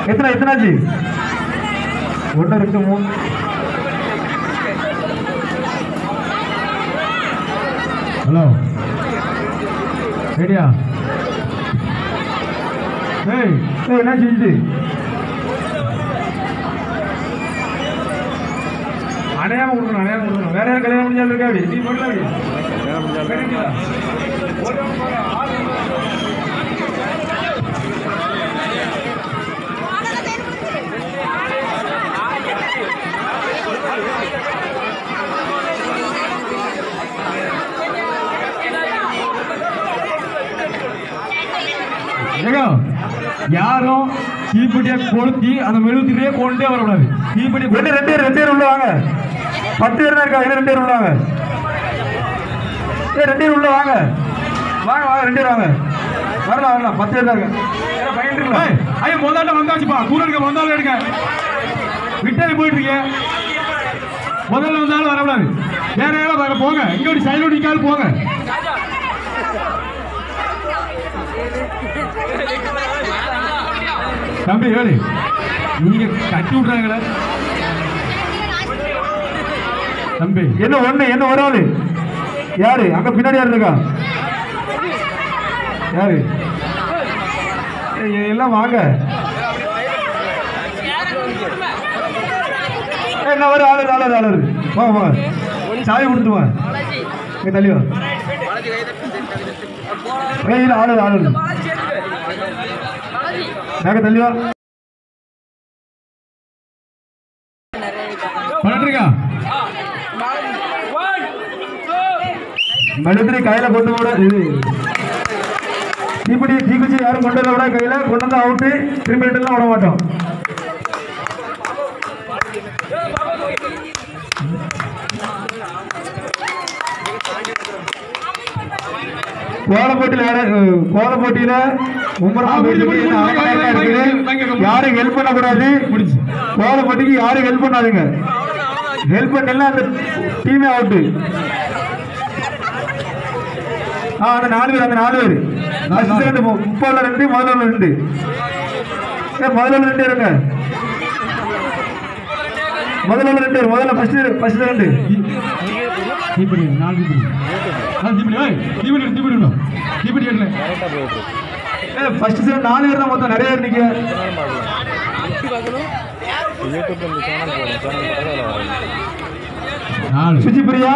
எத்தனை எத்தனாச்சு ஒன்று ரெண்டு மூணு ஹலோ ரெடியா ஏய் ஏய் என்ன செஞ்சுட்டு அடையாம கொடுக்கணும் அடையாம கொடுக்கணும் வேற யாரும் கல்யாணம் முடிஞ்சாலும் இருக்கா அப்படி நீ பண்ணல அப்படி ஏங்க, யாரும் தீப்பெட்டியை கொளுத்தி அந்த மெழுகுத்திலேயே கொண்டே வரக்கூடாது தீப்பெட்டி ரெண்டு ரெண்டு பேர் ரெண்டு பேர் உள்ள வாங்க பத்து பேர் தான் இருக்கா ரெண்டு பேர் உள்ள வாங்க ஏ ரெண்டு பேர் உள்ள வாங்க வாங்க வாங்க ரெண்டு பேர் வாங்க வரலாம் வரலாம் பத்து பேர் தான் இருக்கு ஏன்னா பையன் இருக்குல்ல? ஐயா முதல்ல வந்தாச்சுப்பா கூட இருக்க வந்தாலும் எடுங்க விட்டாரி போயிட்டு இருக்கீங்க முதல்ல வந்தாலும் வரக்கூடாது வேற யாரும் வர போங்க இங்க ஒரு சைடு நிக்காது போங்க தம்பி வேலு நீங்க கட்டி விட்றாங்களே தம்பி என்ன ஒண்ணு என்ன ஒரு ஆளு யாரு அங்க பின்னாடி யாரு இருக்கா யாரு ஏய், எல்லாம் வாங்க ஏய், என்ன ஒரு ஆளு ஆளு ஆளு வாங்க வாங்க சாவி கொடுத்துட்டு வாங்க இங்க தள்ளி வா ஏய் இல்ல ஆளு ஆளு நாங்க தள்ளி வா பண்ணிட்டுருக்கா மெழுதிரி கையில கொண்டு விட இது தீப்பெட்டி தீக்குச்சி யாரும் கொண்டு வர விட கையில கொண்டு வந்து அவுட்டு திரும்பி எல்லாம் விட மாட்டோம் கோல போட்டியில யாரு- கோல போட்டியில மும்முரமா ஆ, முடிஞ்சு, பேசிட்டு முடிஞ்சு, என்ன முடிஞ்சு, ஆட்டம் வாங்க, இருக்குது. வாங்க, வாங்க. யாரும் ஹெல்ப் பண்ணக்கூடாது முடிஞ்சு கோல போட்டிக்கு யாரும் ஹெல்ப் பண்ணாதீங்க ஹெல்ப் பண்ணல அந்த டீமே அவுட்டு ஆ அந்த நாலு பேர் அந்த நாலு பேர் ஃபர்ஸ்ட் ரெண்டு மு- முப்பதுல ரெண்டு முதல்ல ரெண்டு ஏ முதல்ல ரெண்டு இருங்க முதல்ல ரெண்டு பேர் முதல்ல ஃபர்ஸ்ட் ஃபர்ஸ்ட் ரெண்டு தீப்பெட்டி நாலு தீப்பெட்டி நாலு தீப்பெட்டி ஏய் தீப்பெட்டி எடு, தீப்பெட்டி எடு. தீப்பெட்டி எடுல ஏ ஃபர்ஸ்ட் சைடு நாலு பேர் தான் மொத்தம் நிறைய பேர் நிக்க நாலு சுஜி பிரியா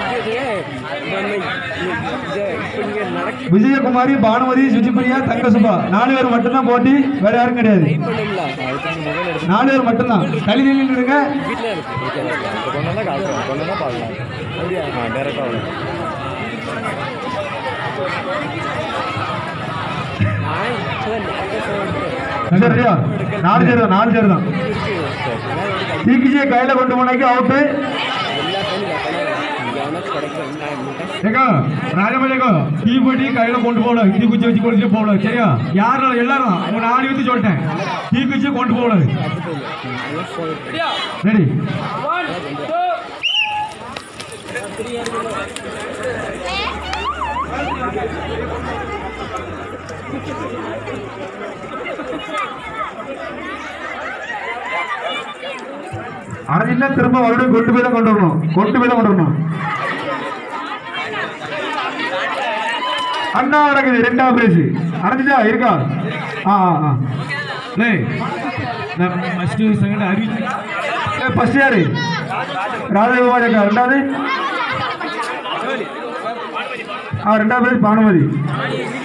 விஜயகுமாரி பானுமதி சுஜிபிரியா தங்க சுபா நாலு பேர் மட்டும்தான் போட்டி வேற யாரும் கிடையாது நாலு பேர் மட்டும்தான் தள்ளி தள்ளி நின்னுங்க சரியா நாலு பேர் தான் நாலு பேர் தான் தீக்கிச்சியை கையில கொண்டு போனாக்கி அவுட்டு ஏக்கா ராஜமலைக்கோ தீப்பெட்டி கையில கொண்டு போகல தீ குச்சி வச்சு கொண்டு போகல சரியா யாரும் எல்லாரும் உங்க நாலு பேர்த்து சொல்லிட்டேன் தீ குச்சி கொண்டு போகல ரெடி அரைஞ்சினா திரும்ப மறுபடியும் கொண்டு போய் தான் கொண்டு வரணும் கொண்டு போய் தான் கொண்டு வரணும் அண்ணா நடக்குது ரெண்டாவது பிரைஸ் அரைஞ்சிட்டா இருக்கா ஆ ஆ ஆ டேய் நான் ஃபர்ஸ்ட் செகண்ட் அறிவிச்சு ஏ ஃபர்ஸ்ட் யாரு ராஜகுமார் அக்கா ரெண்டாவது ஆ ரெண்டாவது பிரைஸ் பானுமதி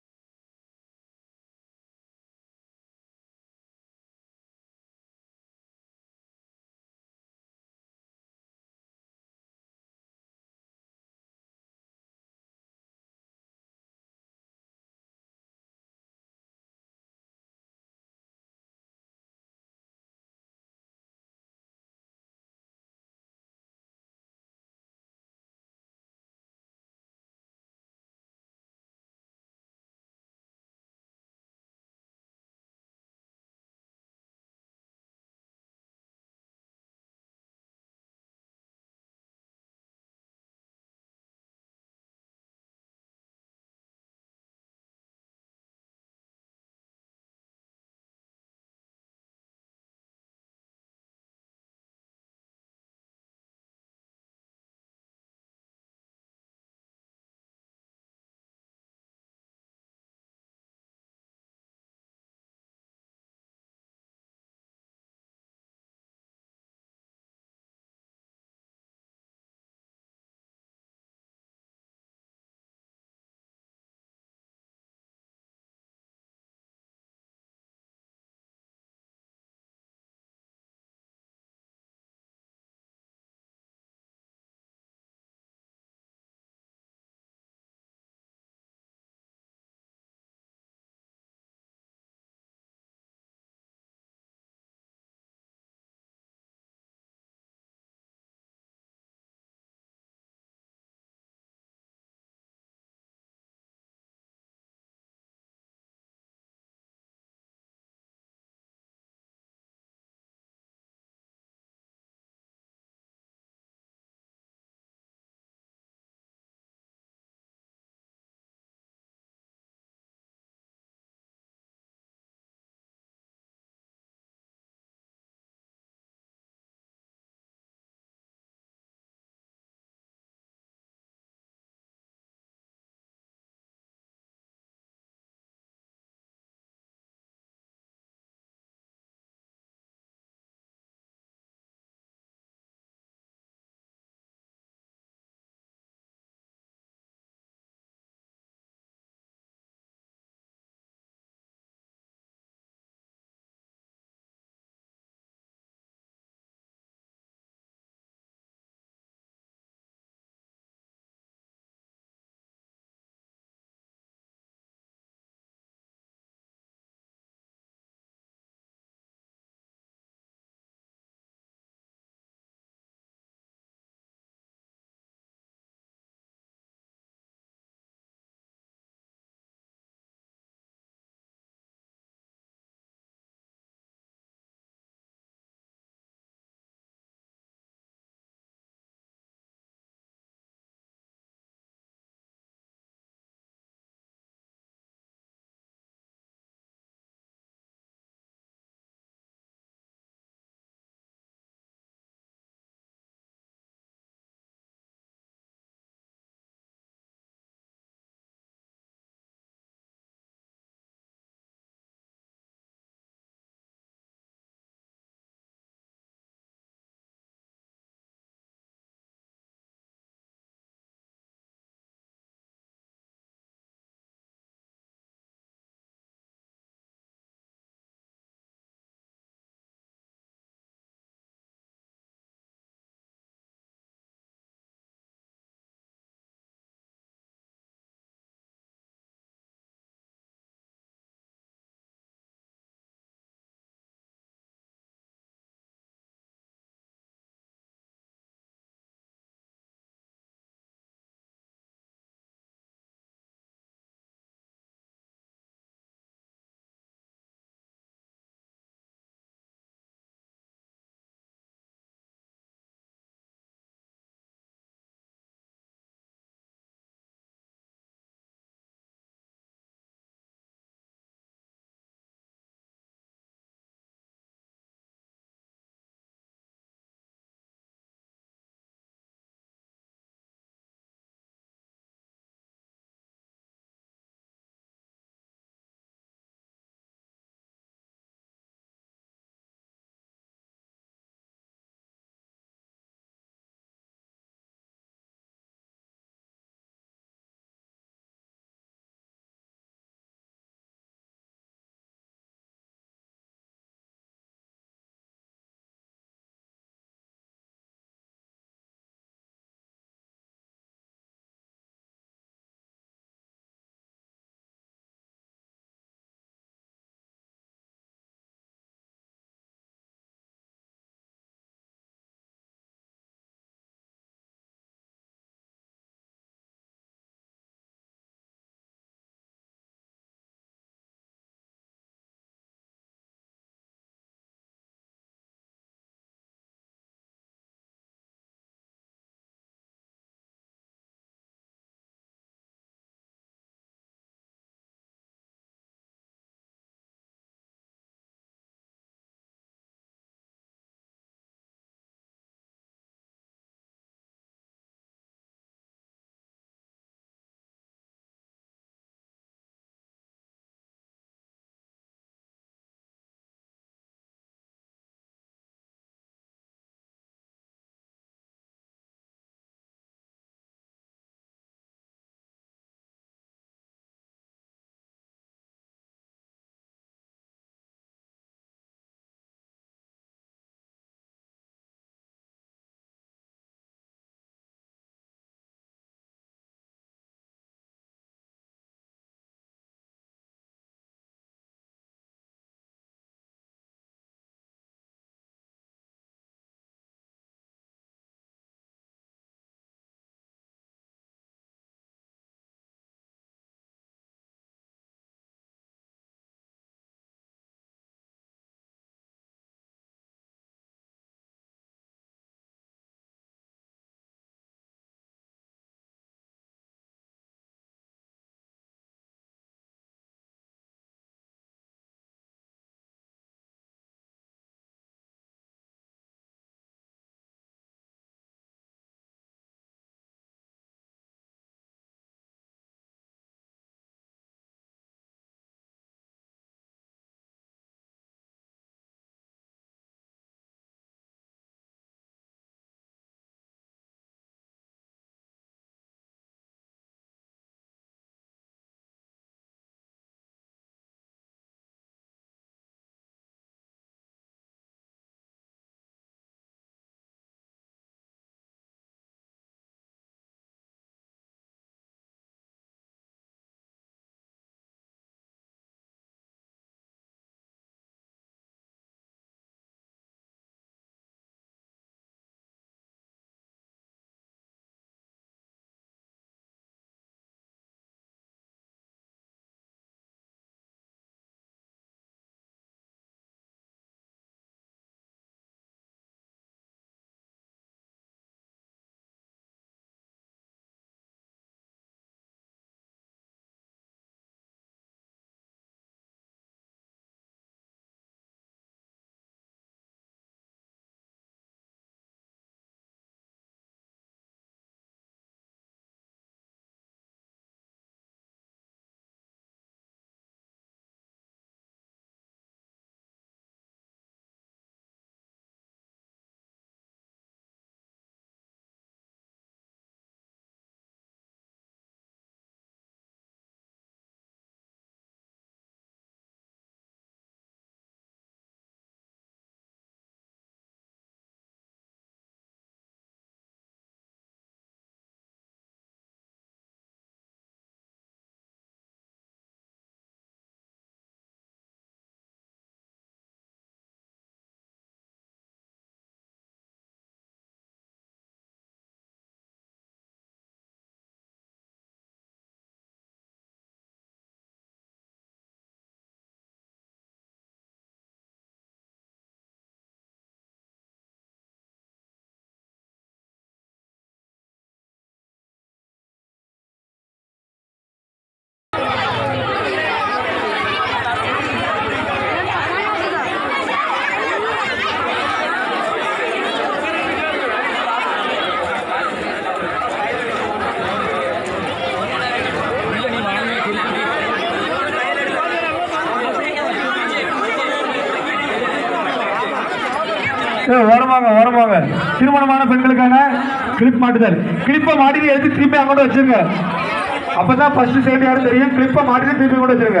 ஏய், ஓரமாங்க ஓரமாங்க திருமணமான பெண்களுக்கான கிளிப் மாட்டுதல் கிளிப்பை மாட்டிட்டு எடுத்து திருப்பி அங்கோட வச்சிருங்க அப்பதான் ஃபர்ஸ்ட் சைடு யாரும் தெரியும் கிளிப்பை மாட்டிட்டு திருப்பி கூட வச்சிருங்க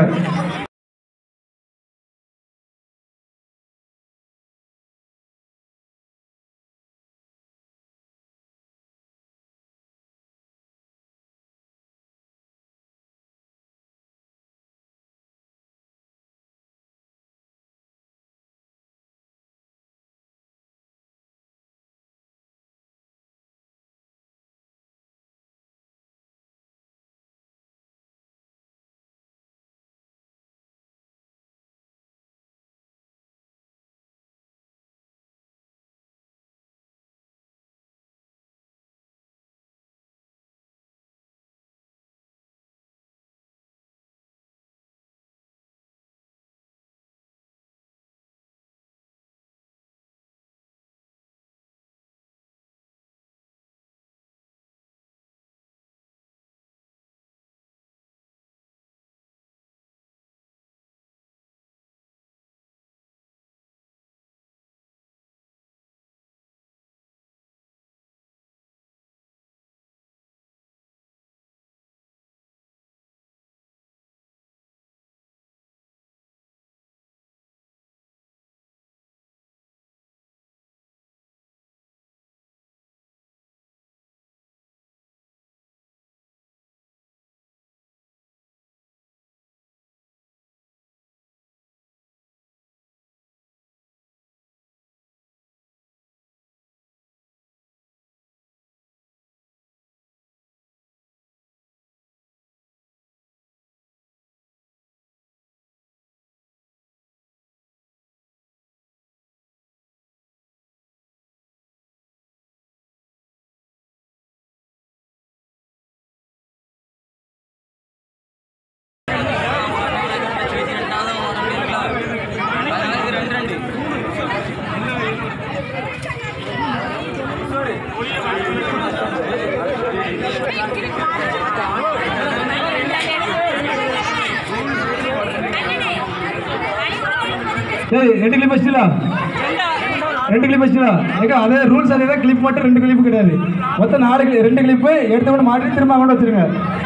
ஏய் ரெண்டு கிளிப் வச்சிட்டா ரெண்டு கிளிப் வச்சிட்டா ஏங்க அதே ரூல்ஸ் அதே தான் கிளிப் மட்டும் ரெண்டு கிளிப் கிடையாது மொத்தம் நாலு கிளிப் ரெண்டு கிளிப்பு எடுத்து கொண்டு மாட்டி திரும்ப அங்கோட வச்சிருங்க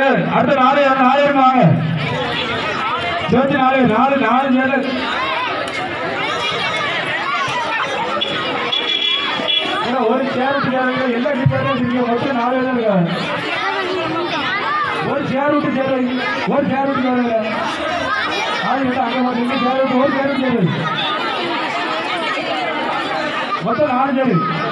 பேர் அடுத்த நாலு நாலு பேர் வாங்க சேர்த்து நாலு நாலு நாலு பேர் ஏன்னா, ஒரு சேர் விட்டுக்காரங்க எல்லா டிப்பார்ட்மெண்ட் இருக்கீங்க மொத்தம் நாலு பேர் தான் இருக்காங்க ஒரு சேர் விட்டு சேர் வைங்க. ஒரு சேர் விட்டு சேர் வைங்க. ஆளு இல்லை, அங்க மாட்டீங்க சேர் விட்டு ஒரு சேர் விட்டு சேர் வைங்க. மொத்தம் நாலு பேர்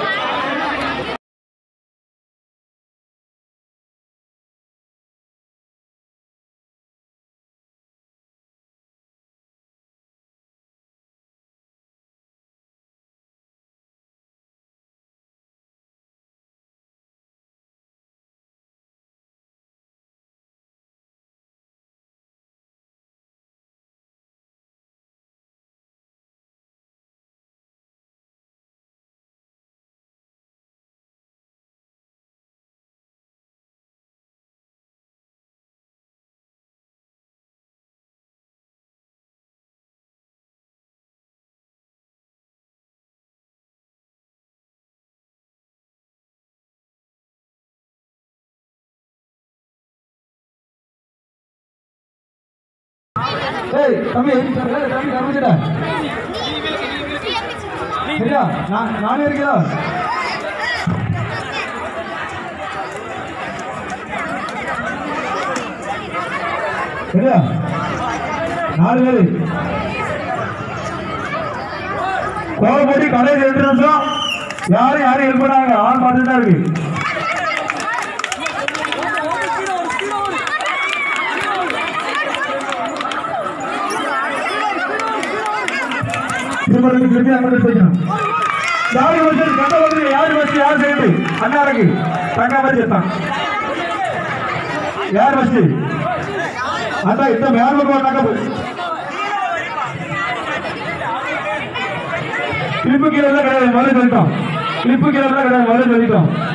ஏய் தம்பி ஏய், தம்பி கம்பிச்சிட சரியா நான் நானே இருக்கிறா சரியா நாலு பேரு கோல போட்டி கடையில் ரெண்டு நிமிஷம் யாரும் யாரும் ஹெல்ப் பண்ணாங்க ஆள் பார்த்துட்டு தான் இருக்கு திருமணத்துக்கு திருப்பி அங்கே போய்க்கணும் யாரு வருஷம் கண்ட வந்து யாரு வச்சு யார் சேர்ந்து அண்ணா இருக்கு தங்கா மாதிரி செத்தான் யார் வச்சு அதான் இந்த மேல போட்டாங்க கிளிப்பு கீழே கிடையாது முதல்ல சொல்லிட்டோம் கிளிப்பு கீழே கிடையாது முதல்ல சொல்லிட்டோம்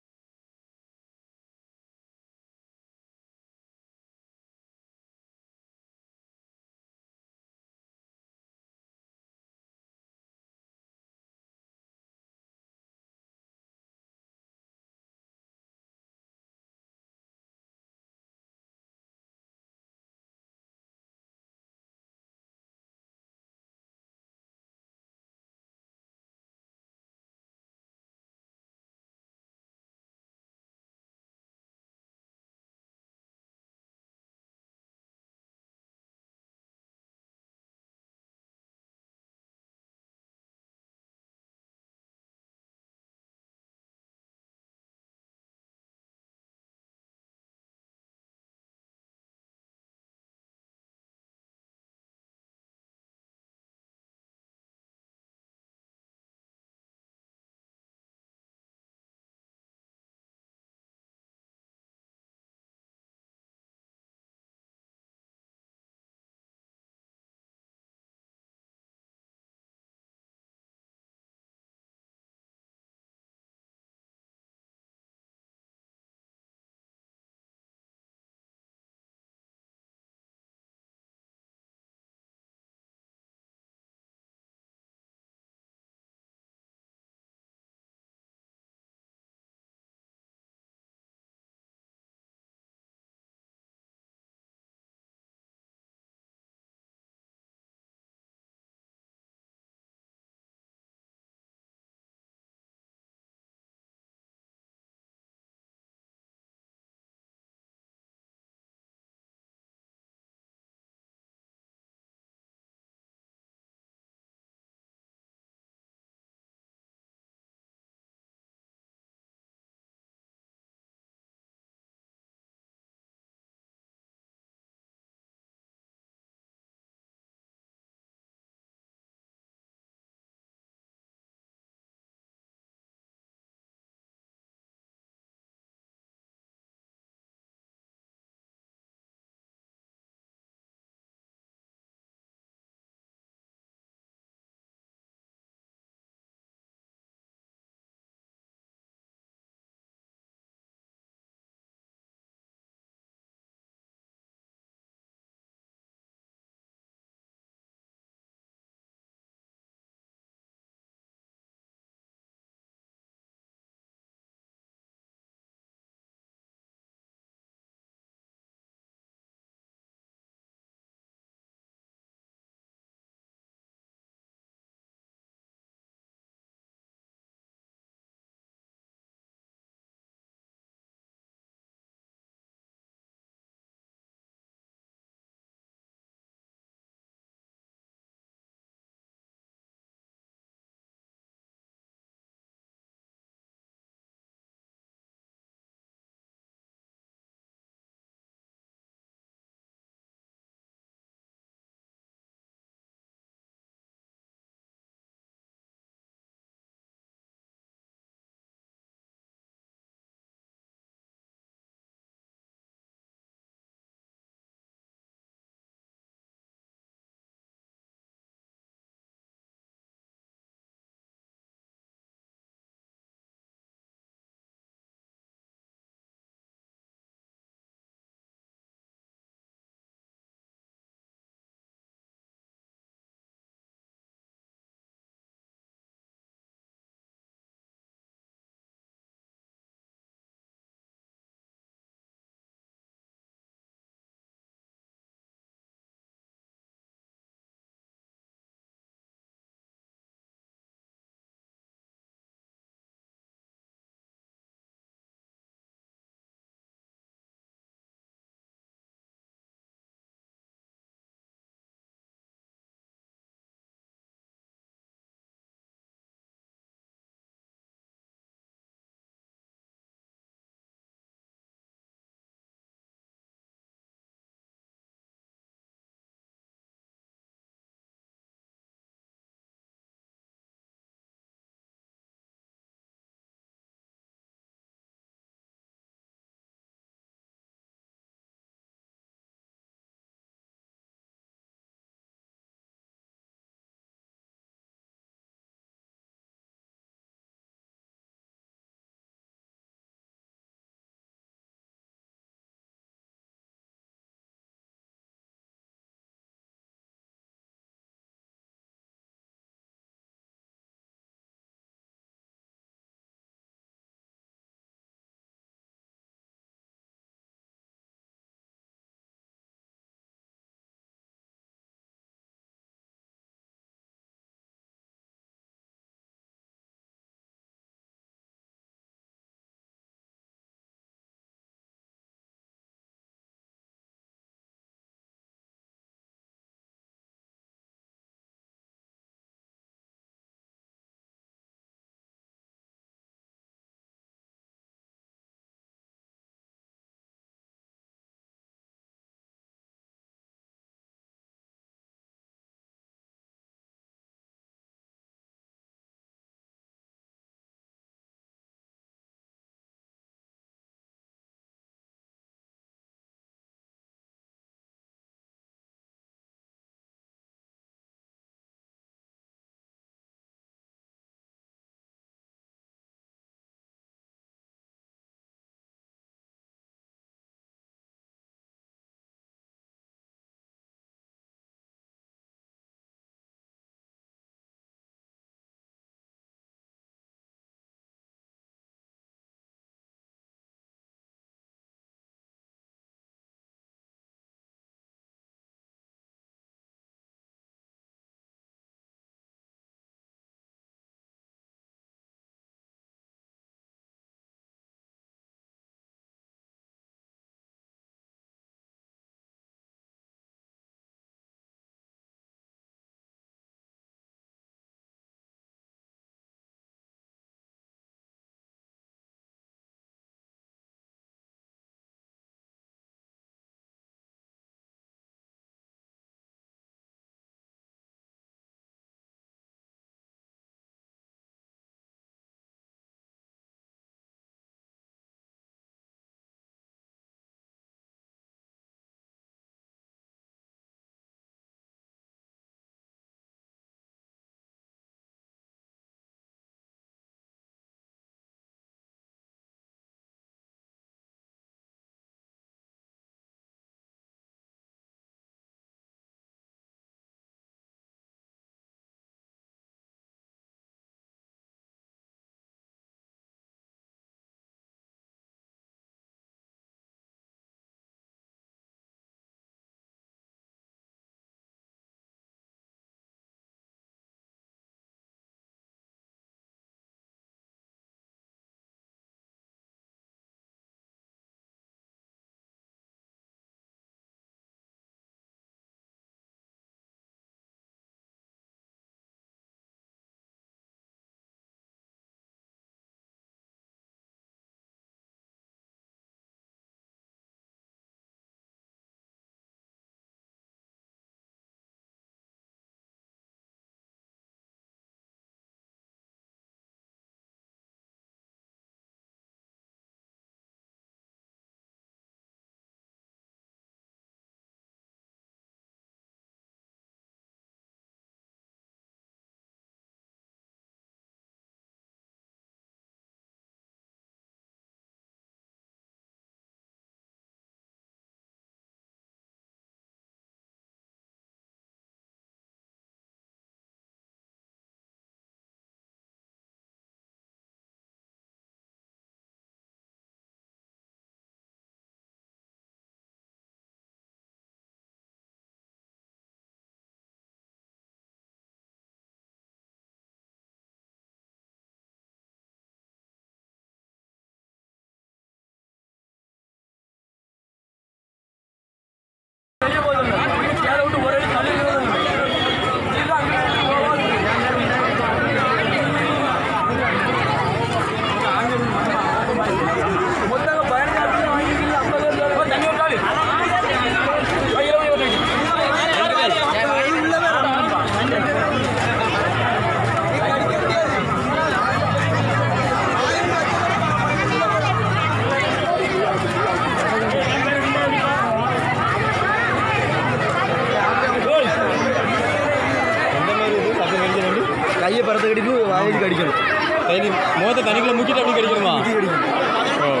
இப்படி கடிக்கணும் தண்ணி முகத்தை தண்ணிக்குள்ள முக்கிட்டு அப்படி கடிக்கணுமா இப்படி கடிக்கணும் ஓ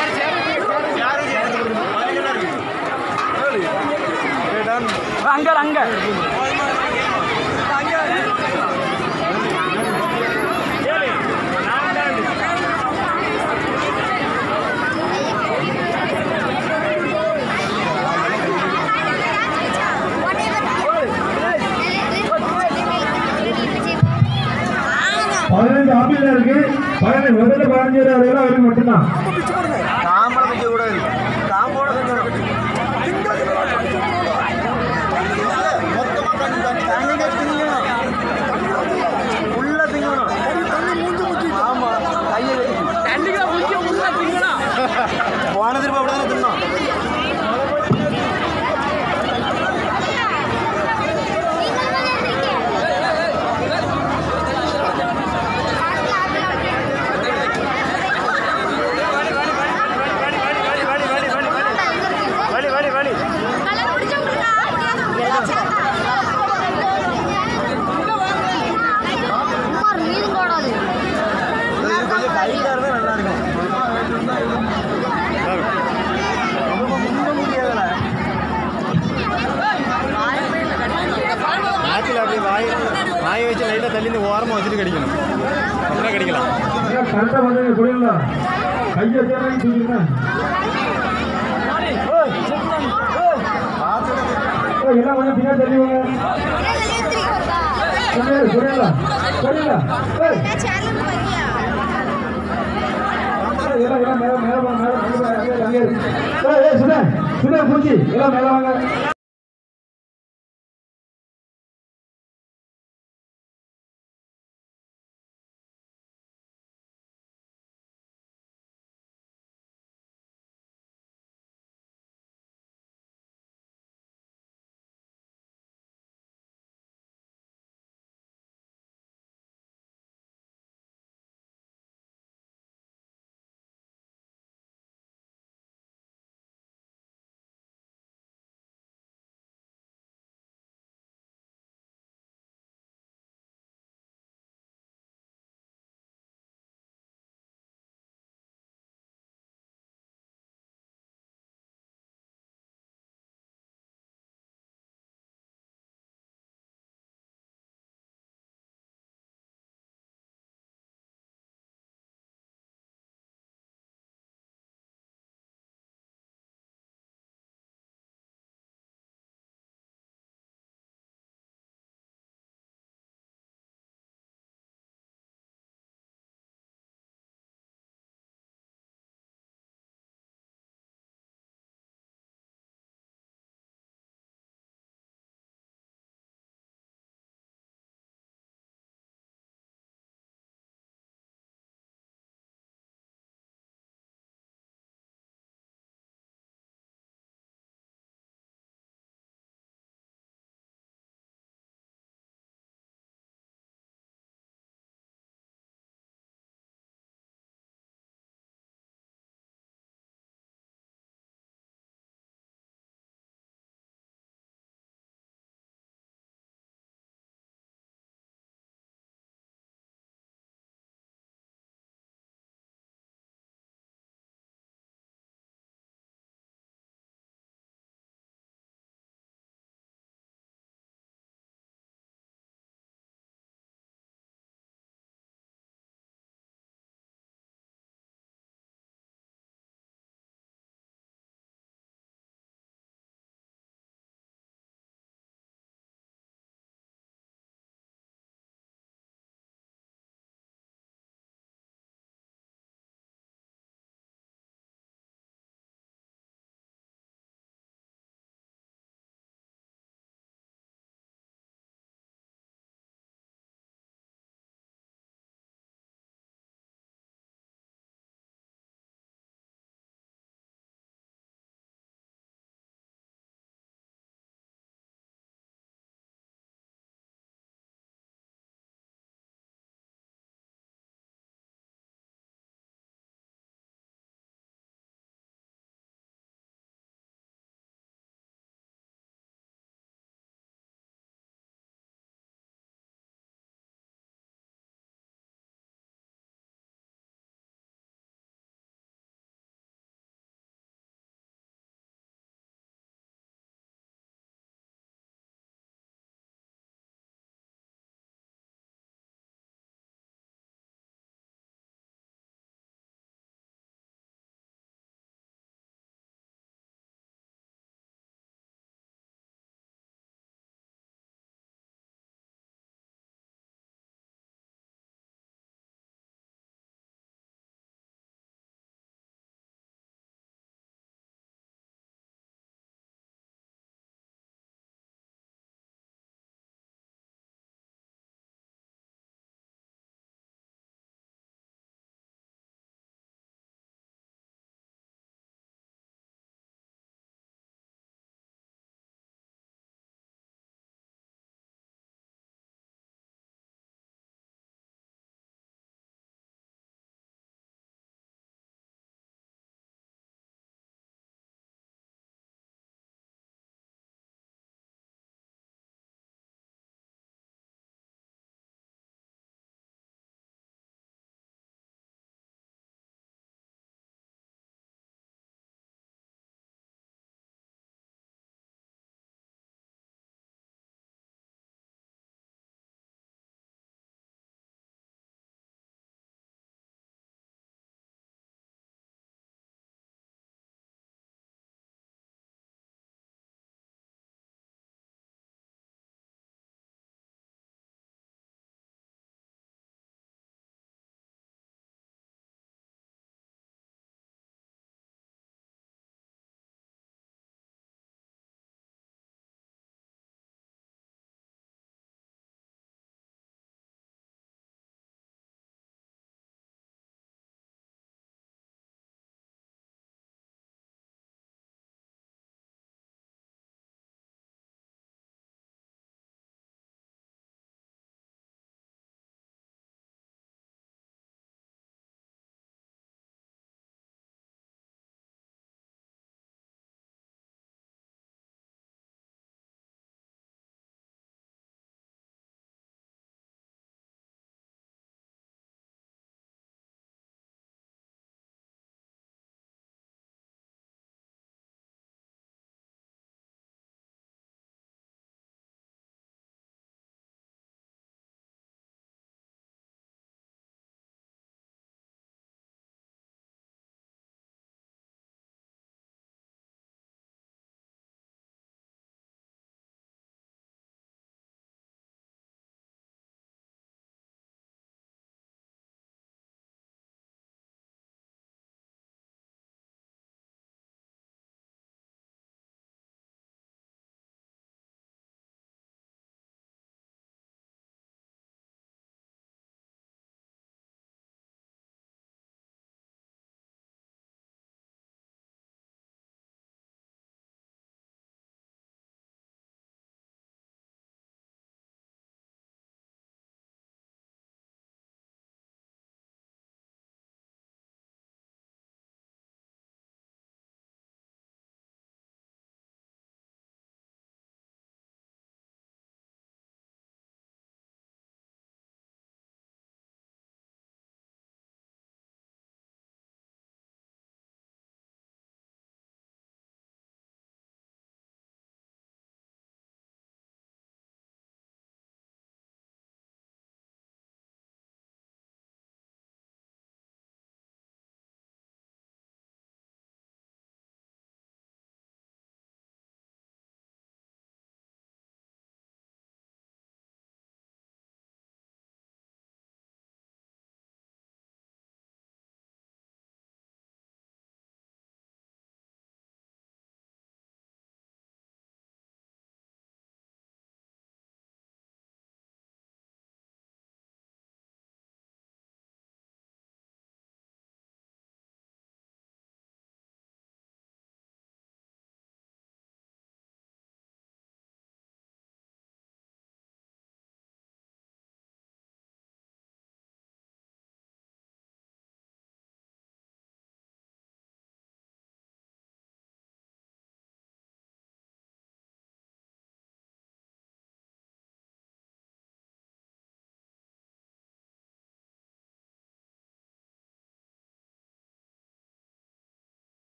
அங்க அங்க பதினஞ்சு ஆம்பீல இருக்கு பதினஞ்சு முதல்ல பதினஞ்சு அதெல்லாம் வரைக்கும் மட்டும்தான் காம்பளை வைக்க கூடாது காம்போட செஞ்சணும் தண்ணிக்கு திங்கணும் உள்ள திங்கணும் ஆமா கையை போன திரும்ப அப்படிதானே தின்னோம் இது கொஞ்சம் கைட்டா இருந்தா நல்லா இருக்கும் ரொம்ப முந்த முடியாதுல நாக்கில் அப்படி வாய் வாய் வச்சு லைட்டாக தள்ளி இந்த ஓரமாக வச்சுட்டு கடிக்கணும் அப்படின்னா கடிக்கலாம் கரெக்டா வந்து புரியல கையை தேவை தூக்கிடுங்க ஓ, எல்லாம் கொஞ்சம் பின்னாடி தள்ளி வாங்க புரியல புரியல புரியல ஏய், எல்லாம் எல்லாம் மேல மேல வாங்க, மேல மேல வாங்க, அங்கே, அங்கே இரு. ஏய், ஏய், சுதன் சுதன் பூச்சி எல்லாம் மேல வாங்க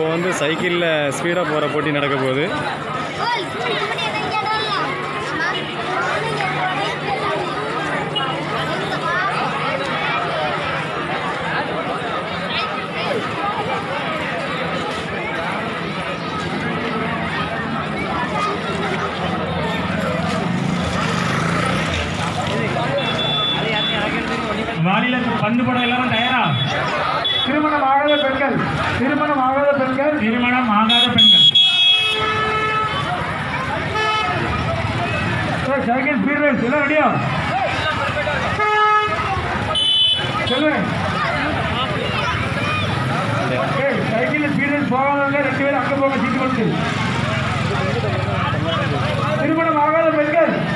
இப்போ வந்து சைக்கிளில் ஸ்பீடாக போகிற போட்டி நடக்க போகுது மாநில பந்து படம் எல்லாரும் தயாரா திருமணம் ஆகாத பெண்கள் திருமணம் ஆகாத பெண்கள் திருமணம் ஆகாத பெண்கள் ஏய், சைக்கிள் ஸ்பீட் ரேஸ் எல்லாம் ரெடியா சொல்லுவேன் ஏய் சைக்கிள் ஸ்பீட் ரேஸ் போகாதவங்க ரெண்டு பேரும் அங்கே போங்க சீட்டு கொடுத்து திருமணம் ஆகாத பெண்கள்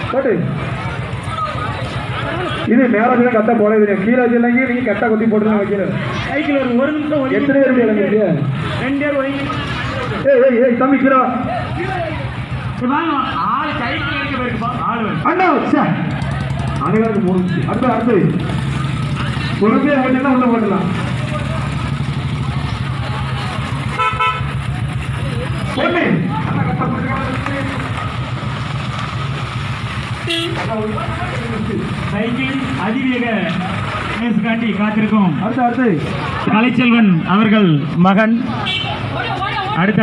போட்டு இது மேல வச்சு கட்ட போட தெரியும் கீழே வச்சிருந்தாங்க நீங்க கட்ட குத்தி போட்டு வைக்கணும் சைக்கிள் ஒரு ஒரு நிமிஷம் ஒதுங்கி எத்தனை பேர் இறங்குறீங்க ரெண்டு பேர் ஒதுங்கி ஏய் ஏய் ஏய் தம்பி கீழே வா. இப்ப வாங்க ஆள் சைக்கிள் எடுக்க போயிருப்பா ஆள் வந்து அண்ணா சே அனைவருக்கு மூணு நிமிஷம். அடுத்து அடுத்து பொறுமையா போட்டீங்கன்னா உள்ள போட்டுலாம் போட்டு சைக்கிள் அதிவேக ரேஸுக்காண்டி காத்திருக்கும் அடுத்து அடுத்து கலைச்செல்வன் அவர்கள் மகன் அடுத்த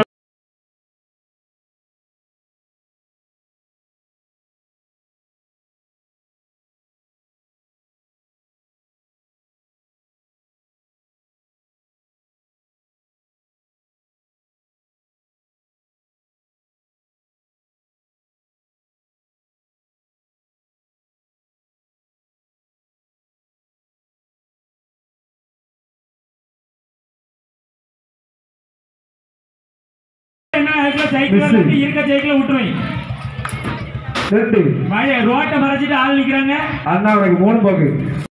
என்ன ஆகுதுல, சைக்கிள் Miss. வந்து இருக்க சைக்கிளை விட்டுருவேன் ரெண்டு மழை ரோட்டை மறைச்சிட்டு ஆள் நிக்கிறாங்க அண்ணா உனக்கு மூணு போக்கு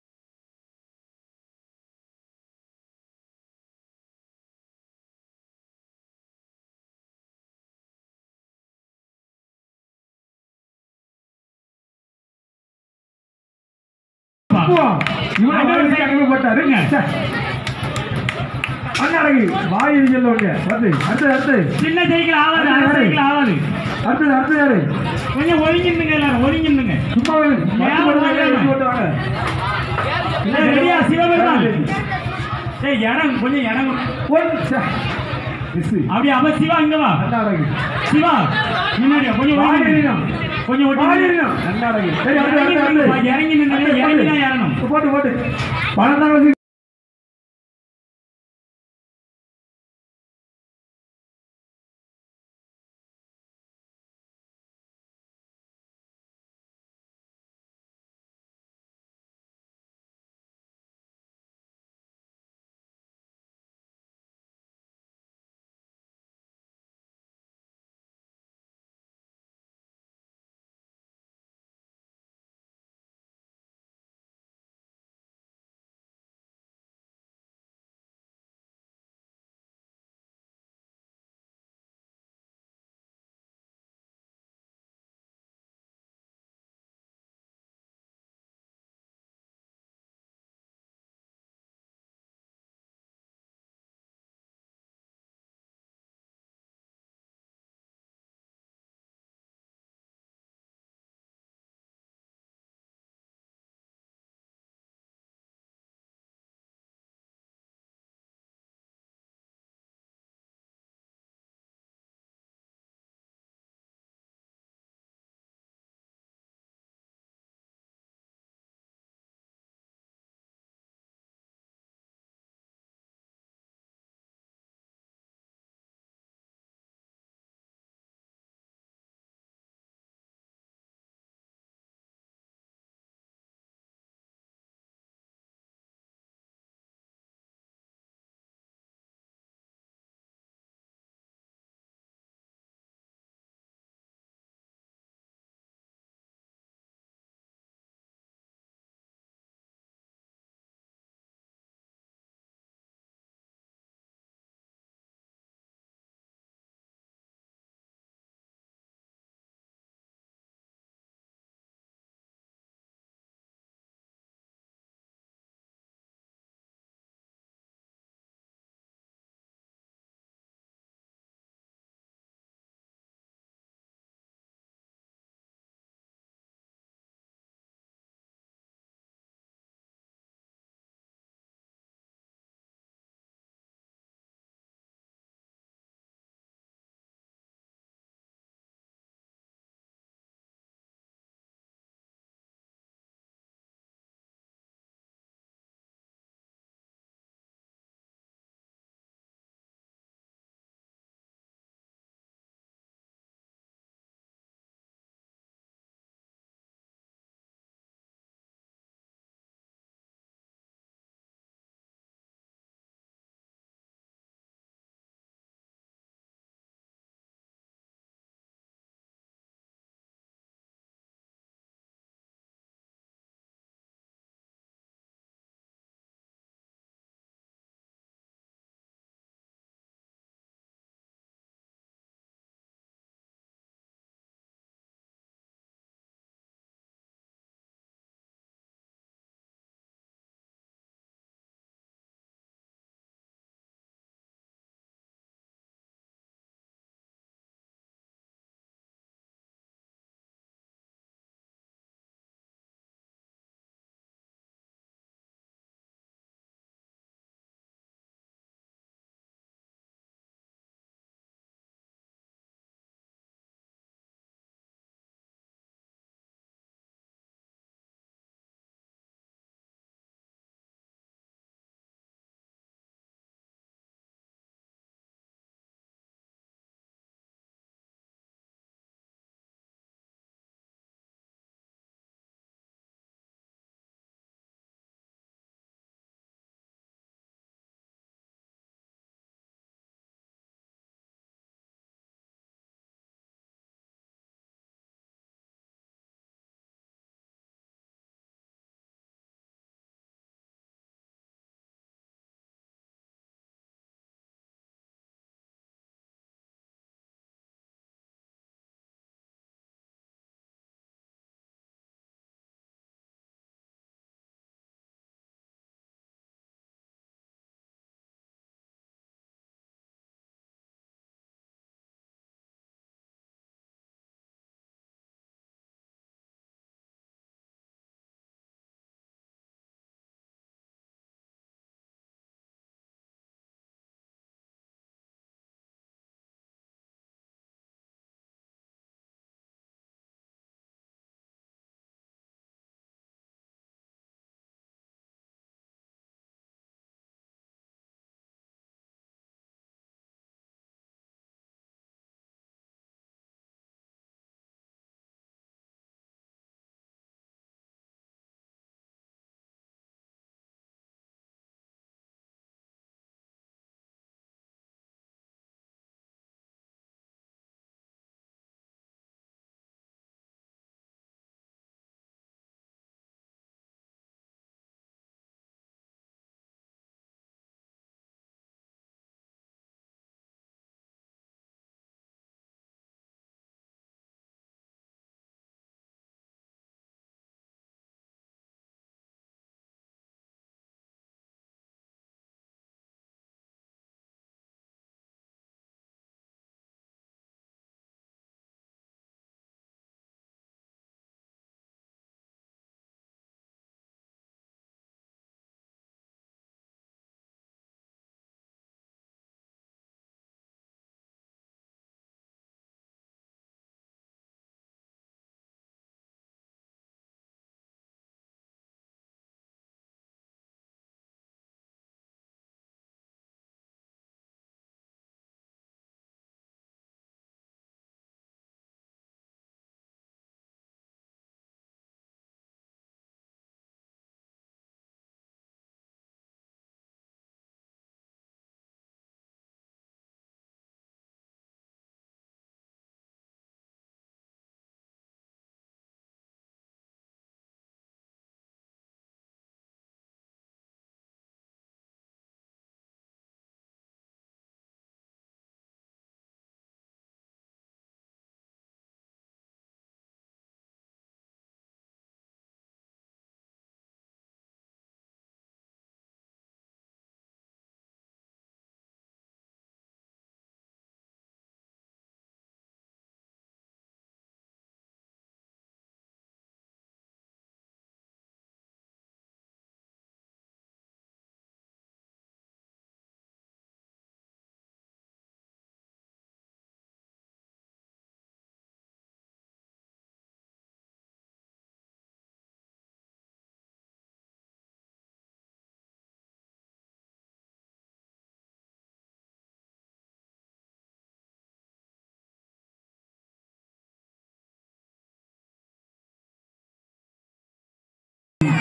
இவனை வாய் வச்சு அனுப்பி போட்டாரு ச்சே. அண்ணா அழகு வாய் இடிக்கல உங்க வந்து அடுத்து அடுத்து சின்ன சைக்கிள் ஆகாது அரை சைக்கிள் ஆகாது அடுத்தது அடுத்து யாரு கொஞ்சம் ஒதுங்கிருந்துங்க எல்லாரும் ஒதுங்கிருந்துங்க சும்மா ஏன் வாங்க? போட்டு வாங்க ரெடியா சிவபெருமான் ஏய் இடம் கொஞ்சம் இடம் கொடு. ஒன் ச்சே. மிஸ் அப்படி அப்ப சிவா இங்க வா அண்ணா அழகு சிவா முன்னாடியா கொஞ்சம் வாய் ஒதுங்கி இடிக்கணும். கொஞ்சம் வாய் ஒதுங்கி இடிக்கணும். அண்ணா அழகு சரி அடுத்து அடுத்து அடுத்து இறங்கி நின்று இறங்கி தான் ஏறணும் போட்டு போட்டு பணம் தான்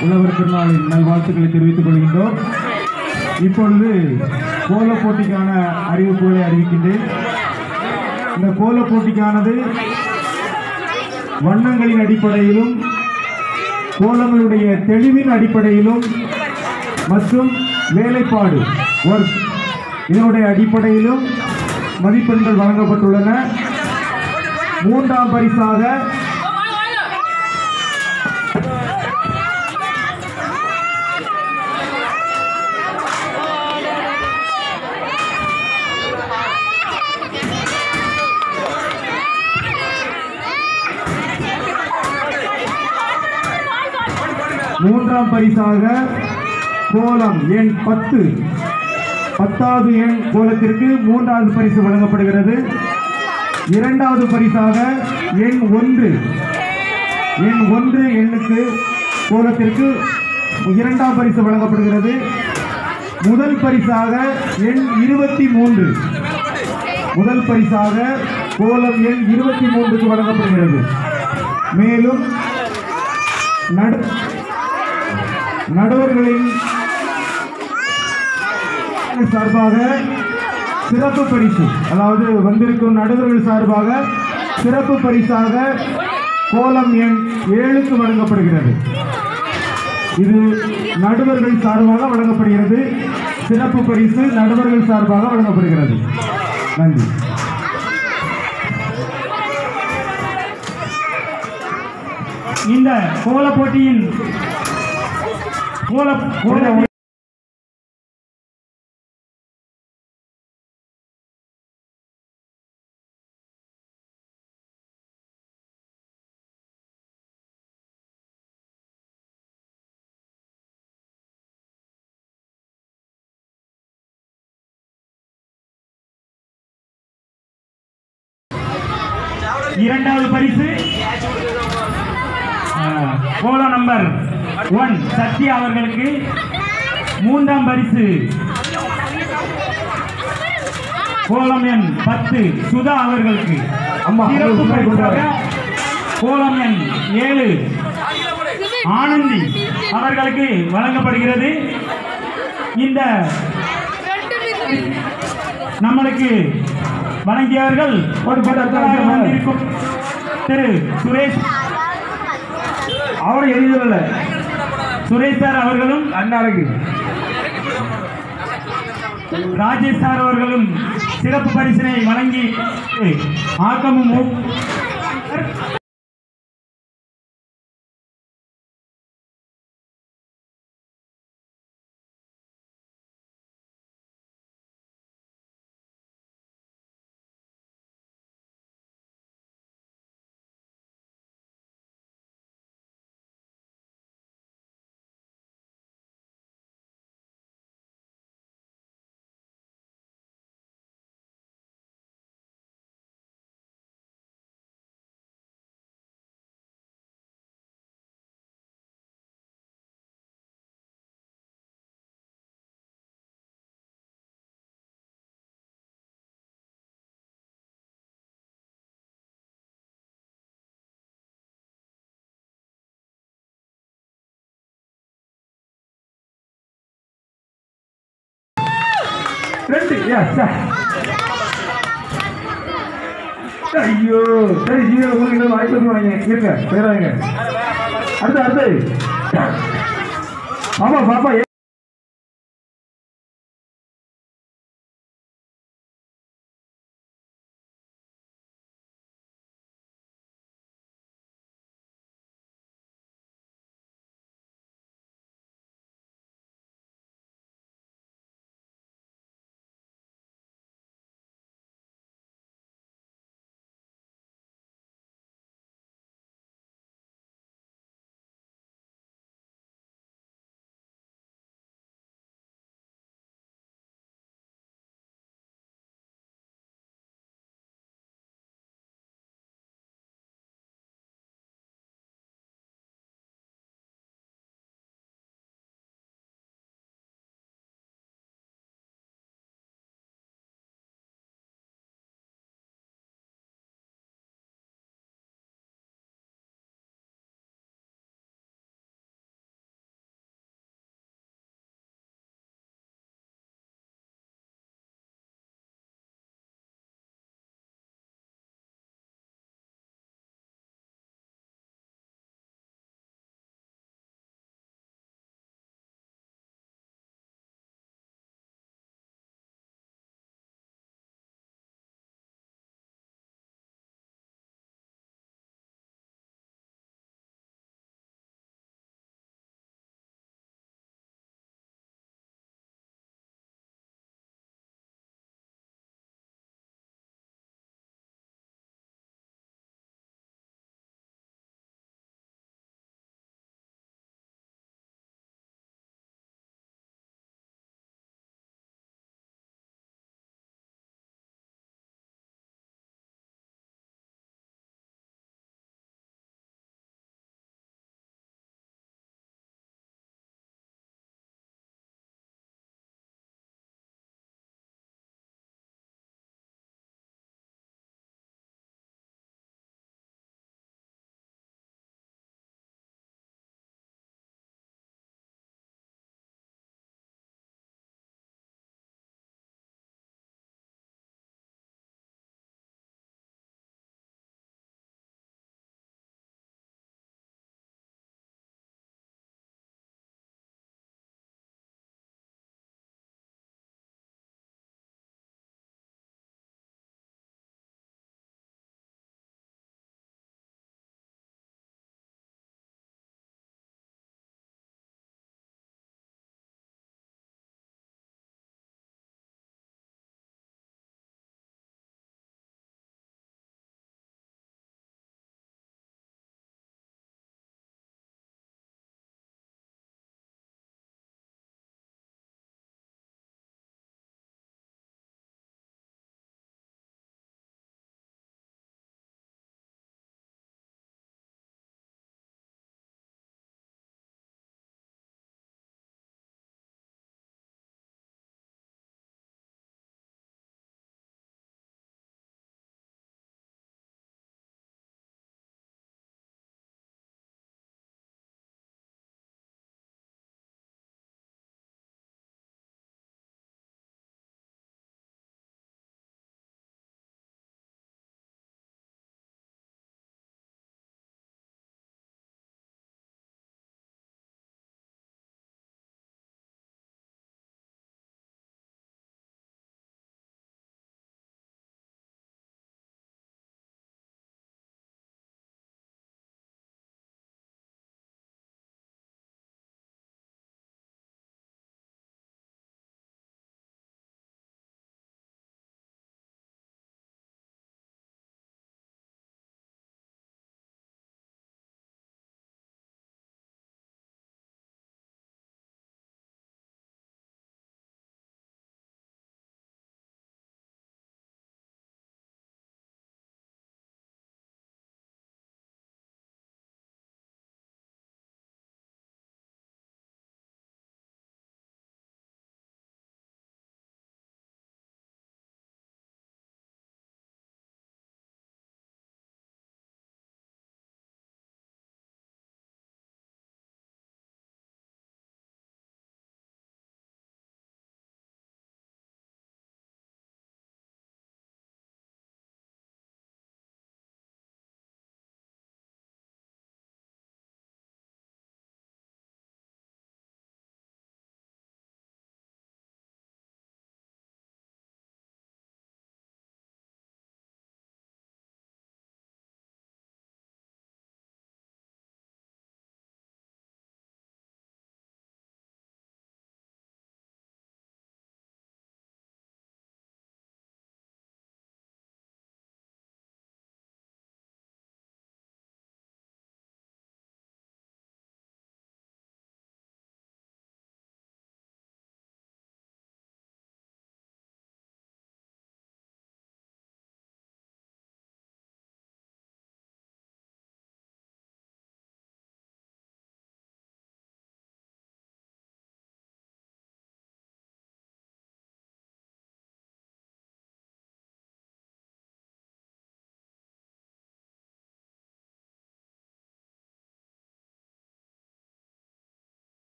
உழவர் திருநாளின் நல்வாழ்த்துக்களை தெரிவித்துக் கொள்கின்றோம் இப்பொழுது கோல போட்டிக்கான அறிவிப்புகளை அறிவிக்கின்றேன் இந்த கோல போட்டிக்கானது வண்ணங்களின் அடிப்படையிலும் கோலங்களுடைய தெளிவின் அடிப்படையிலும் மற்றும் வேலைப்பாடு ஒர்க் இதனுடைய அடிப்படையிலும் மதிப்பெண்கள் வழங்கப்பட்டுள்ளன மூன்றாம் பரிசாக மூன்றாம் பரிசாக கோலம் எண் பத்து பத்தாவது எண் கோலத்திற்கு மூன்றாவது பரிசு வழங்கப்படுகிறது இரண்டாவது பரிசாக எண் ஒன்று எண் ஒன்று எண்ணுக்கு கோலத்திற்கு இரண்டாம் பரிசு வழங்கப்படுகிறது முதல் பரிசாக எண் இருபத்தி மூன்று முதல் பரிசாக கோலம் எண் இருபத்தி மூன்றுக்கு வழங்கப்படுகிறது மேலும் நடு நடுவர்களின் சார்பாக சிறப்பு பரிசு அதாவது வந்திருக்கும் நடுவர்கள் சார்பாக சிறப்பு பரிசாக கோலம் எண் ஏழுக்கு வழங்கப்படுகிறது இது நடுவர்கள் சார்பாக வழங்கப்படுகிறது சிறப்பு பரிசு நடுவர்கள் சார்பாக வழங்கப்படுகிறது நன்றி இந்த கோல போட்டியின் கோல கோல இரண்டாவது பரிசு ஆஹ், கோல நம்பர் ஒன் சத்யா அவர்களுக்கு மூன்றாம் பரிசு கோலம் எண் பத்து சுதா அவர்களுக்கு அம்மா, சிறப்பு அவர்கள் பரிசாக கோலம் எண் ஏழு ஆனந்தி அவர்களுக்கு வழங்கப்படுகிறது இந்த நம்மளுக்கு வழங்கியவர்கள் போட்டு, போட்டு, அடுத்த நிமிஷம் வாங்க. வந்திருக்கும் திரு சுரேஷ் அவனை எழுதல சுரேஷ் சார் அவர்களும் அண்ணாருக்கு ராஜேஷ் சார் அவர்களும் சிறப்பு பரிசினை வழங்கி ஆக்கமும் ஊக்- ரெண்டு யா, சா. ஐயோ சரி ஜீவன உங்களுக்கு வாய்ப்பு வாங்க இருங்க பேராங்க அடுத்து அடுத்து பாப்பா பாப்பா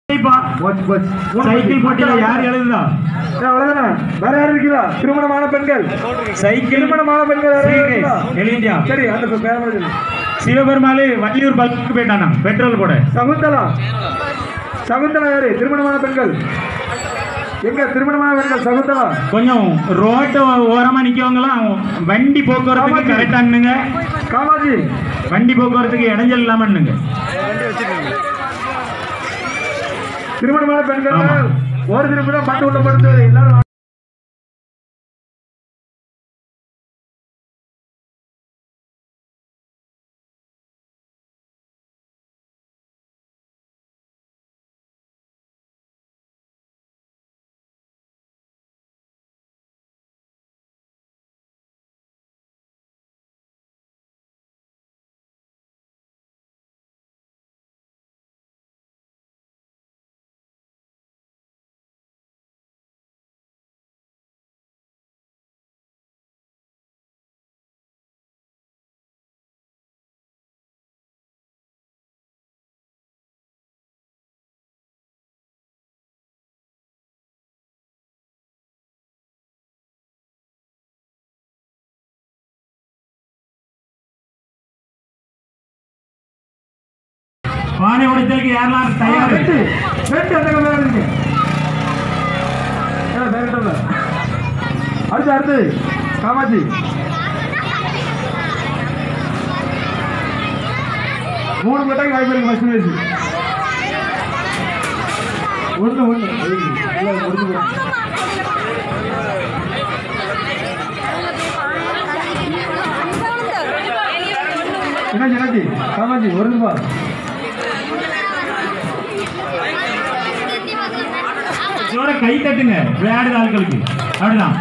போச்சு போச்சு சைக்கிள் போட்டியில யார் எழுதுதா ஏன் அவ்வளவுதானே வேற யாரும் இருக்குதா திருமணமான பெண்கள் சைக்கிள் திருமணமான பெண்கள் வேற யாரும் இருக்குதா? எழுதியா சரி அந்த பே- பேரை சொல்லு. சிவபெருமாள் வள்ளியூர் பல்க்கு போயிட்டானா பெட்ரோல் போட சகுந்தலா சகுந்தலா யாரு திருமணமான பெண்கள் எங்க திருமணமான பெண்கள் சகுந்தலா கொஞ்சம் ரோட்டு ஓரமா நிக்கவங்கலாம் வண்டி போக்குவரத்துக்கு ஆமாங்க. கரெக்டா நின்னுங்க காமாஜி வண்டி போக்குவரத்துக்கு இடைஞ்சல் இல்லாம நின்னுங்க திருமணமான பெண்கள் ஆமா. ஒரு திருமணம் பட்டு உள்ள படுத்து எல்லாரும் பானை உடைத்தலுக்கு யாரெல்லாம் தயார் வெட்டு வெட்டு அந்த மேல இருக்கு ஏன் டைரக்டா இல்ல? அடுத்து அடுத்து காமாஜி மூணு மட்டாக்கு வாய்ப்பு இருக்கு ஃபர்ஸ்ட் மேட்ச் ஒண்ணு ஒண்ணு இல்ல முடிஞ்சு போச்சு. என்ன ஜனதி காமாஜி ஒரு நிமிஷம் ஜோர கை தட்டுங்க விளையாடுற ஆட்களுக்கு அப்படிதான்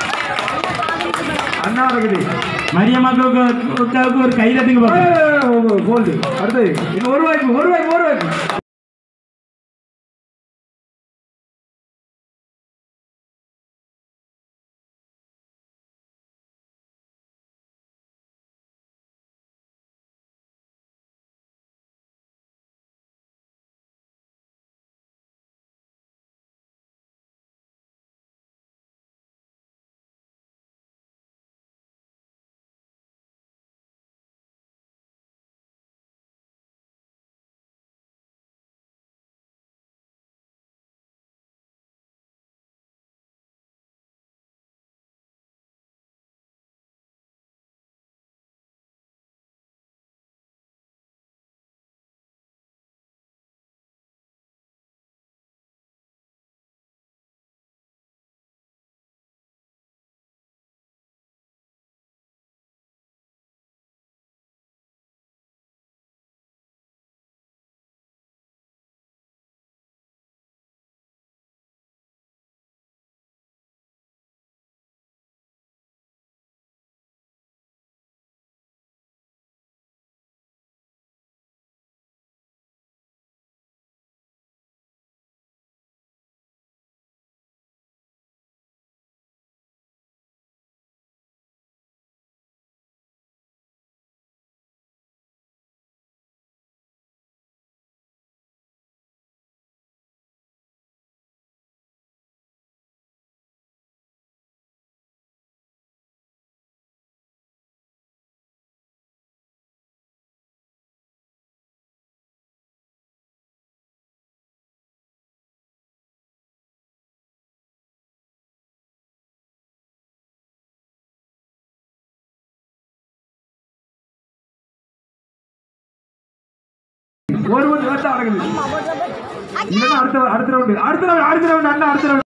அண்ணா இருக்குது மரியம்மாவுக்கு ஒரு கை தட்டுங்க பாப்போம். கோல்டு அடுத்து இன்னும் ஒரு வாய்ப்பு ஒரு வாய்ப்பு ஒரு வாய்ப்பு ஒரு மணி நேரத்தை அடங்குது இல்லைன்னா அடுத்த அடுத்த ரவுண்டு அடுத்த ரவுண்டு அடுத்த ரவுண்டு அண்ணா அடுத்த ரவுண்டு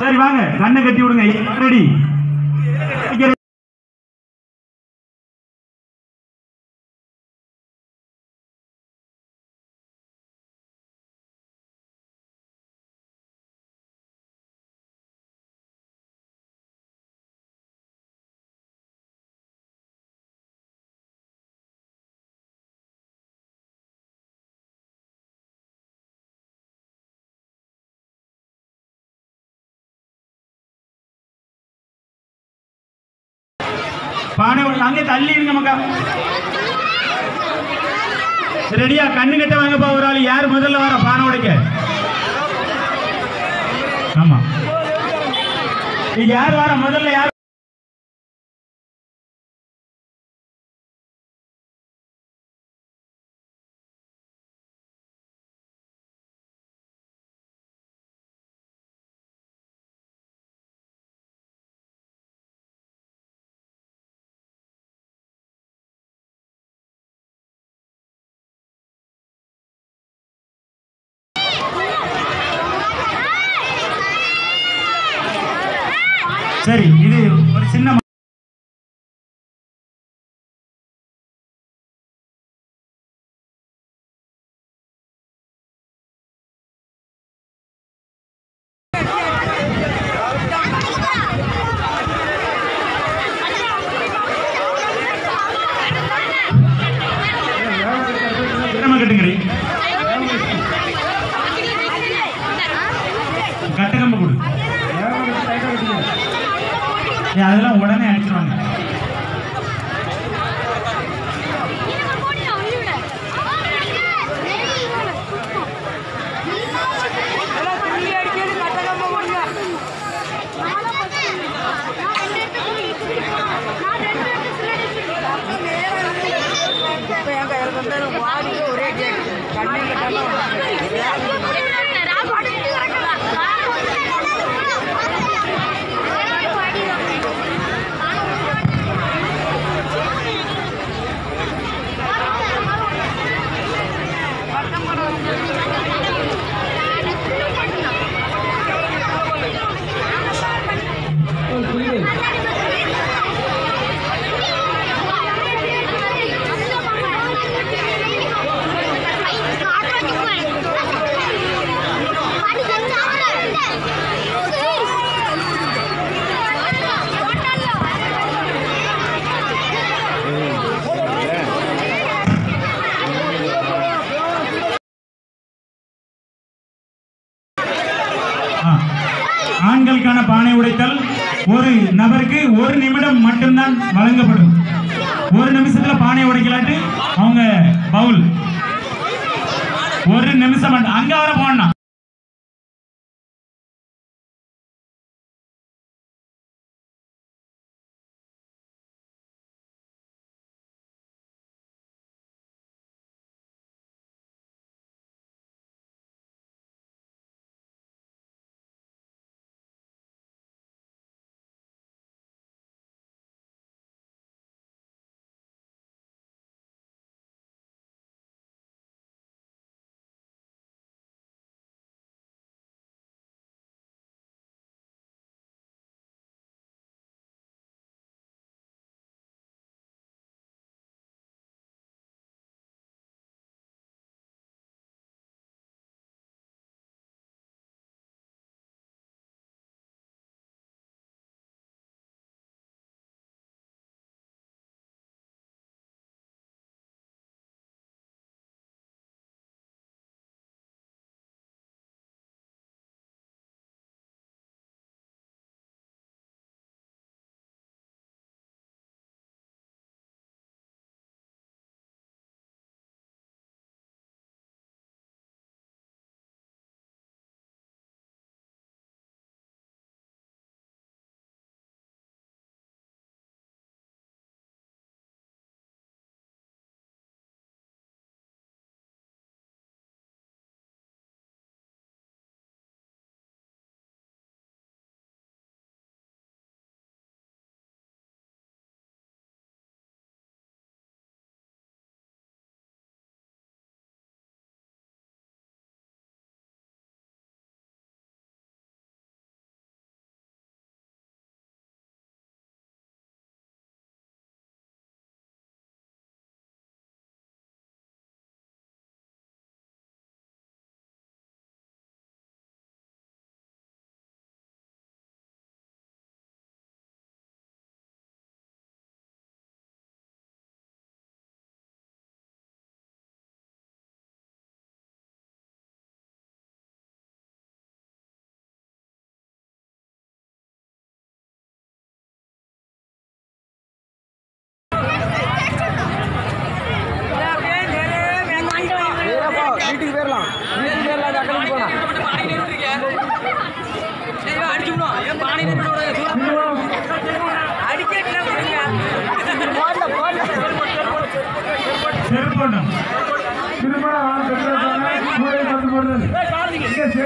சரி வாங்க கண்ணை கட்டி விடுங்க ரெடி பானை உடைக்க- அங்கே தள்ளி இருங்க மக்கா ரெடியா கண்ணு கட்ட வாங்கப்பா ஒரு ஆள் யார் முதல்ல வர பானை உடைக்க ஆமா இது யார் வர முதல்ல யார் சரி இது ஒரு சின்ன ம- சின்னமா கட்டுங்கடி கட்டகம்ப கொடு ஏய், அதெல்லாம் உடனே அடிச்சிருவாங்க ஒரே கண்ணே ஆ. ஆண்களுக்கான பானை உடைத்தல் ஒரு நபருக்கு ஒரு நிமிடம் மட்டும்தான் வழங்கப்படும் ஒரு நிமிஷத்துல பானை உடைக்கலாட்டு அவங்க பவுல் ஒரு நிமிஷம் மட்டும் அங்க வர போனா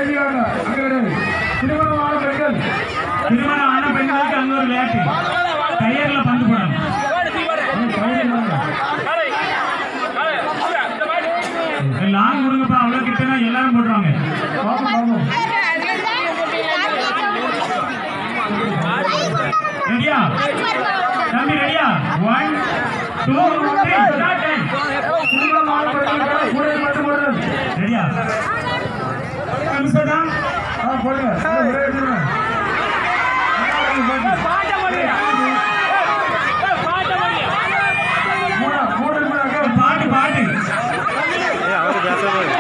வாங்க அங்க கிடையாது திருமணமான பெண்கள் திருமணம் ஆன பெண்களுக்கு அங்க ஒரு விளையாட்டு டயர்ல பந்து போடணும் லாங் கொடுங்கப்பா அவ்வளவு கிட்டனா எல்லாரும் போடுறாங்க ரெடியா தம்பி ரெடியா one two three start time திருமணமான பெண்கள் கூட மட்டும் போடுறது ரெடியா நிமிஷம் தான் ஆ போடுங்க ஒரே எடுத்துருங்க மூணா மூணு நிமிடம் பாட்டு பாட்டு ஏய் அவரு பேசுறது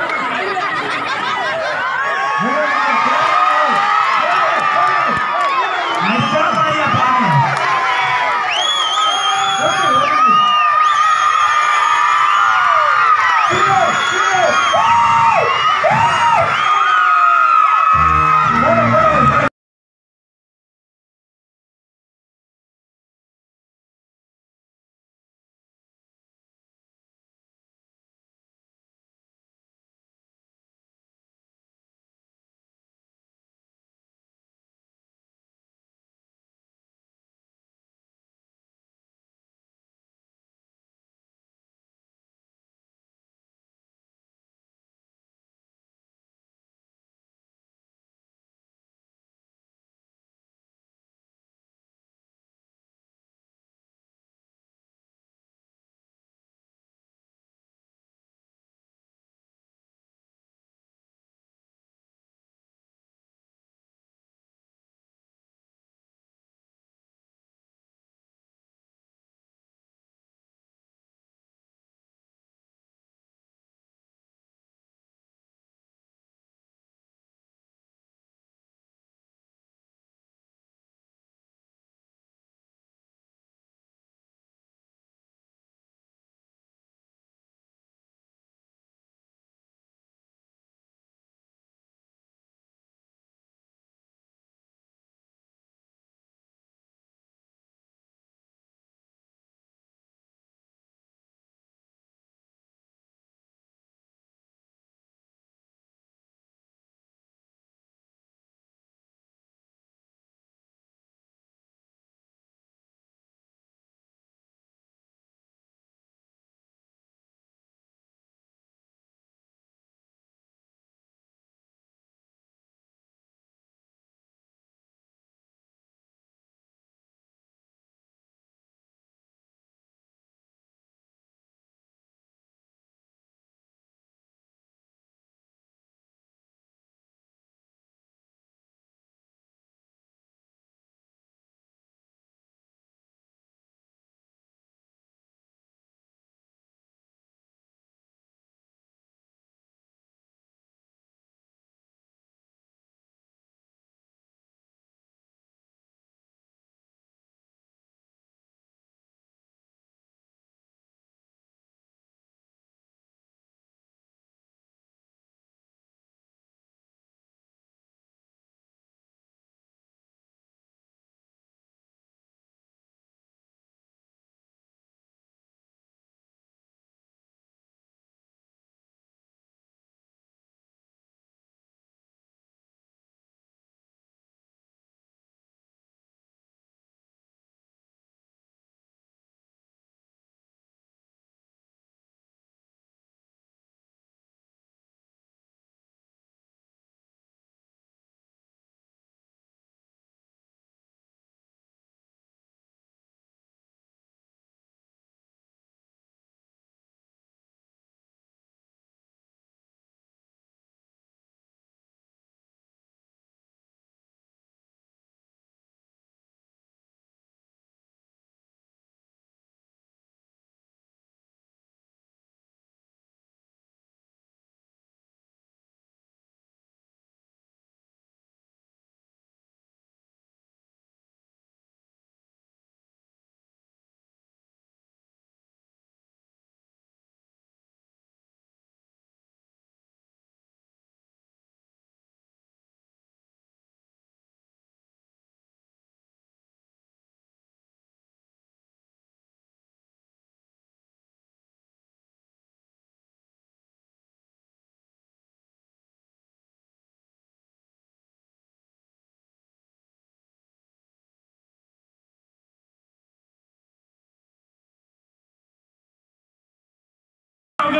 நடிச்சா பாடியா பாருங்க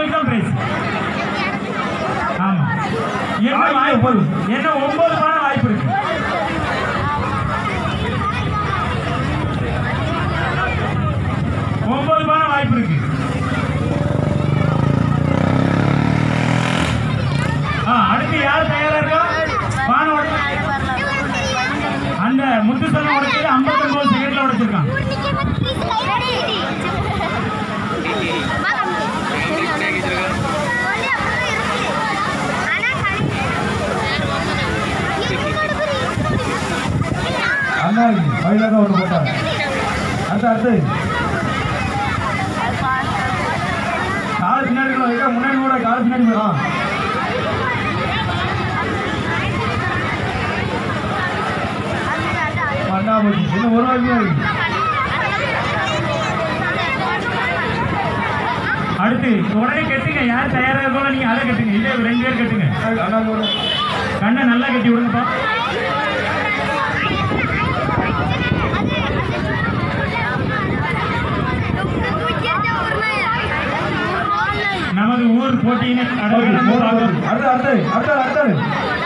அவங்களுக்கு தான் பிரைஸ் ஆமா என்ன வாய்ப்பு என்ன ஒன்பது பானை வாய்ப்பு இருக்கு ஒன்பது பானை வாய்ப்பு இருக்கு ஆ, அடுத்து யார் தயாரா இருக்கா பானை உடை அந்த முத்து சொன்ன உடைச்சது ஐம்பத்தொன்பது செகண்ட்ல உடைச்சிருக்கான் அண்ணா வயலாக ஒன்று போட்டாங்க அடுத்து அடுத்து கால் பின்னாடி இருக்கணும். எங்க முன்னாடி கூட கால் பின்னாடி போயிடும் பண்ணா போச்சு இன்னும் ஒரு வாய்ப்பு இருக்கு அடுத்து உடனே கட்டுங்க யார் தயாரா இருக்கோ நீங்க அதை கட்டுங்க இதே ரெண்டு பேர் கட்டுங்க அண்ணா கூட கண்ணை நல்லா கட்டி விடுங்கப்பா நமது ஊர் போட்டியினை கடல் கடந்து பார்க்கும் அடுத்து அடுத்து அடுத்து அடுத்து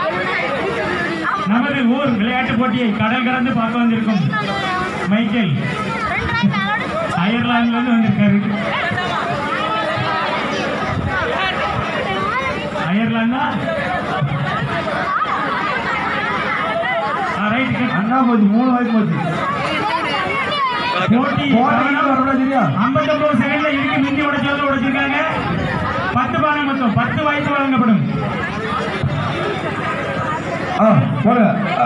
நமது ஊர் விளையாட்டு போட்டியை கடல் கடந்து பார்க்க வந்திருக்கும் மைக்கேல் அயர்லாந்துல இருந்து வந்திருக்காரு அயர்லாந்தா ரைட் அண்ணா போச்சு மூணு வாய்ப்பு போச்சு போட்டி போட்டிக்கு வரக்கூடாது சரியா ஐம்பத்தொன்பது செகண்ட்ல இருக்கு மிந்தி உடைச்சவங்க உடைச்சிருக்காங்க பத்து பானை மொத்தம் பத்து வாய்ப்பு வழங்கப்படும் ஆ போடுங்க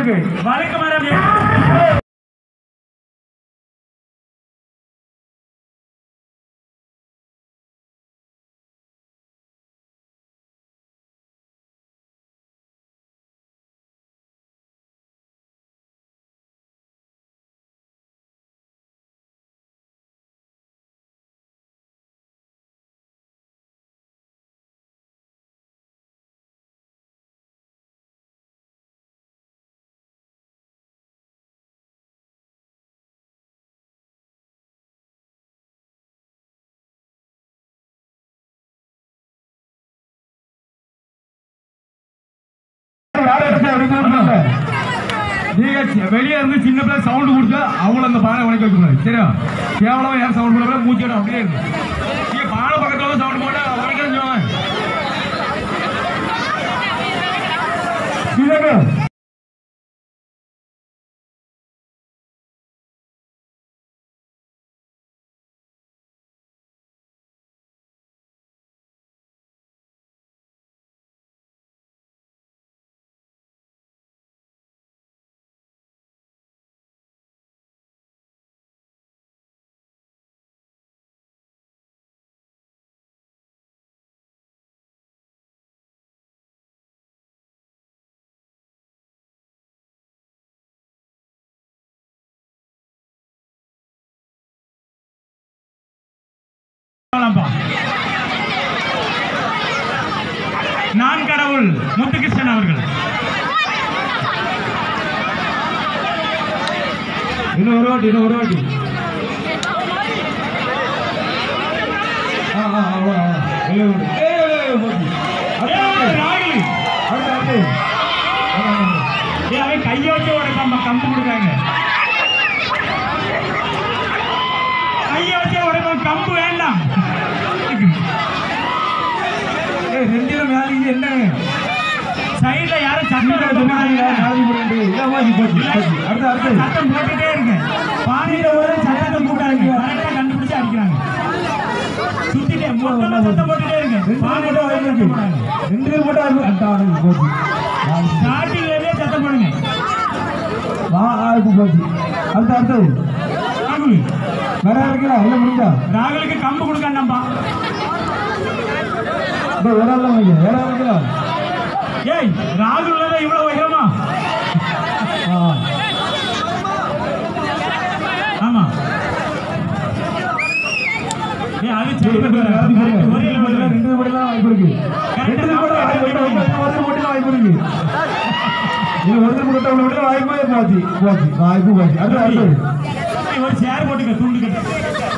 இருக்கு வழுக்கு மரம் ஏ- நீங்க சி- வெளியே இருந்து சின்ன பிள்ளை சவுண்ட் கொடுத்தா அவங்கள அந்த பானை உடைக்க வைக்கக்கூடாது சரியா கேவலமா யாரும் சவுண்ட் போட மூச்சிடும் அப்படியே இருக்கு நீங்க பானை பக்கத்துல சவுண்ட் போட்டா உடைக்க சொல்லுவாங்க போலாம்ப்பா. நான் கடவுள் முத்துகிருஷ்ணன் அவர்கள் இன்னும் ஒரு வாட்டி இன்னும் ஒரு வாட்டி ஆ ஆ அவ்வளோ அவ்வளோ ஏய், ஏய், ஏய், போச்சு. அடுத்து, ஏய், அடுத்து, ராகுல். அடுத்து, அடுத்து. ஆமா, ஆமா. ஏய், அவன் கையை வச்சு உடைப்பான் கம்பு கொடுக்காங்க கையை வச்சு உடைப்பான் கம்பு வேண்டாம் ஏய், ரெண்டு பேரும் மேலேயே என்ன சைடுல யாரும் சத்தம் கீழே போட சொன்னாங்க, மாட்டாங்க. நாளைக்கு போடுறேன்ட்டு. இல்ல, போச்சு, போச்சு, போச்சு. அடுத்து, அடுத்து. சத்தம் போட்டுட்டே இருக்கு பானையில ஒரு சத்தத்தை போட்டாங்க கரெக்டா கண்டுபிடிச்சு அடிக்கிறாங்க சுத்திட்டே மொத்தமா சத்தம் போட்டுட்டே இருக்கு ரெண்டு பேரும் பானையில மட்டும் ஒரு வாய்ப்பு சத்தம் இருக்கு. போடுறாங்க ரெண்டு பேரும் மட்டும் வாய்ப்பு- அடுத்து, அடுத்து, போச்சு. ஸ்டார்டிங்ல இருந்தே சத்தம் போடுங்க வா, ஆ, இப்ப போச்சு. அடுத்து, அடுத்து. ராகுல் வேற இருக்குல்ல எல்லாம் முடிஞ்சா ராகுலுக்கு கம்பு கொடுக்காண்டாம்பா இந்த வேற எல்லாம் வைங்க. வேற இருக்குல்ல ஏய் ராகுல் தான் இவ்வளவு உயரமா ஆ ஆமா ஏய் அது சரி ரெண்டு பேரும் வேற போடுங்க. ரெண்டு பேரும் மட்டும் ரெண்டு பேரும் மட்டும் தான் வாய்ப்பு இருக்கு. ரெண்டு பேரும் மட்டும் வாய்ப்பு இருக்கு. ஒருத்தர் மட்டும் தான் வாய்ப்பு இருக்கு. இது ஒருத்தர் மட்டும் உள்ள மட்டும் வாய்ப்பே போச்சு. போச்சு. வாய்ப்பு போச்சு. அடுத்து, அடுத்து. ஏய், ஒரு சேர் போட்டுக்க துண்டு கட்டு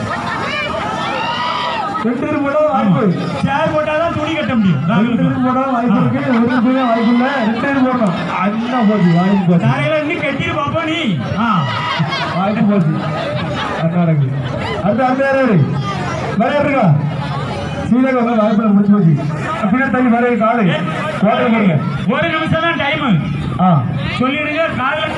ரெண்டு பேரும் மட்டும் வாய்ப்பு. சேர் போட்டாதான் துணி கட்ட முடியும் ரெண்டு ராகுலுக்கு பேரும் போட்டாலும் வாய்ப்பு இருக்கு. ஒரு பேரும் வாய்ப்பு இல்ல. ரெண்டு பேரும் போடணும். அண்ணா போச்சு. வாய்ப்பு போச்சு. தரையில இன்னும் கட்டிட்டு பாப்பா நீ ஆ வாய்ப்பு போச்சு. அண்ணா இருக்கு. அடுத்து, அடுத்து யார் யாரு? வேற யார் இருக்கா? ஸ்ரீலங்கா வந்து வாய்ப்பு இல்ல, முடிச்சு போச்சு. பின்னாடி தள்ளி வேற யாரு? காளை. கோட்டை போடுங்க. ஒரு நிமிஷம் தான் டைம் ஆ சொல்லிடுங்க காலைல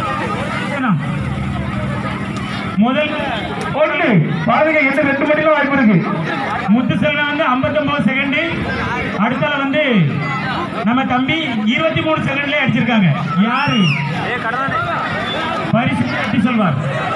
முதல் ஒண்ணு பாருங்க என்ன ரெண்டு மணி தான் வாய்ப்பு இருக்கு முத்து செல்வன் வந்து 59 செகண்ட் அடுத்தால வந்து நம்ம தம்பி இருபத்தி மூணு செகண்ட்ல அடிச்சிருக்காங்க யாரு பரிசு எப்படி சொல்வார்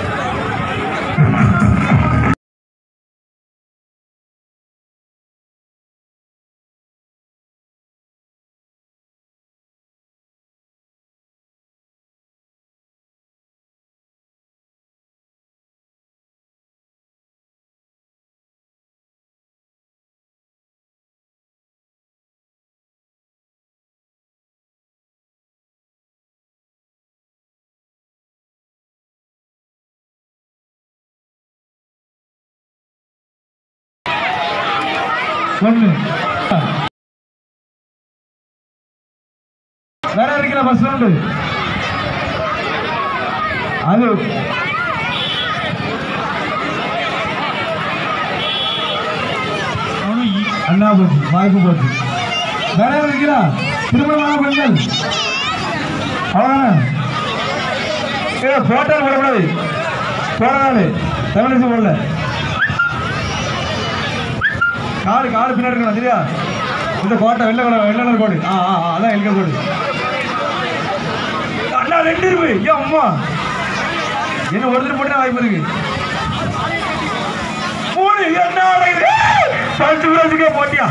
ஒண்ணு வேற இருக்கிற பஸ் ரவுண்டு அது அவனும் இ- அண்ணா போச்சு வாய்ப்பு போச்சு வேற யாரும் இருக்கிறா திருமணமான பெண்கள் அவ்வளோதானே ஏ போட்டோ போடக்கூடாது போடாது தமிழிசை போடல காடு காடு பின்னாடி இருக்கணும் சரியா இந்த கோட்டை வெள்ளை கோடை வெள்ளை கலர் கோடு ஆ ஆ ஆ, அதான் எல்கர் கோடு அண்ணா ரெண்டு இருப்பு ஏன் அம்மா என்ன ஒருத்தர் போட்டு வாய்ப்பு இருக்கு மூணு என்ன அடையுது பத்து பேருக்கே போட்டியா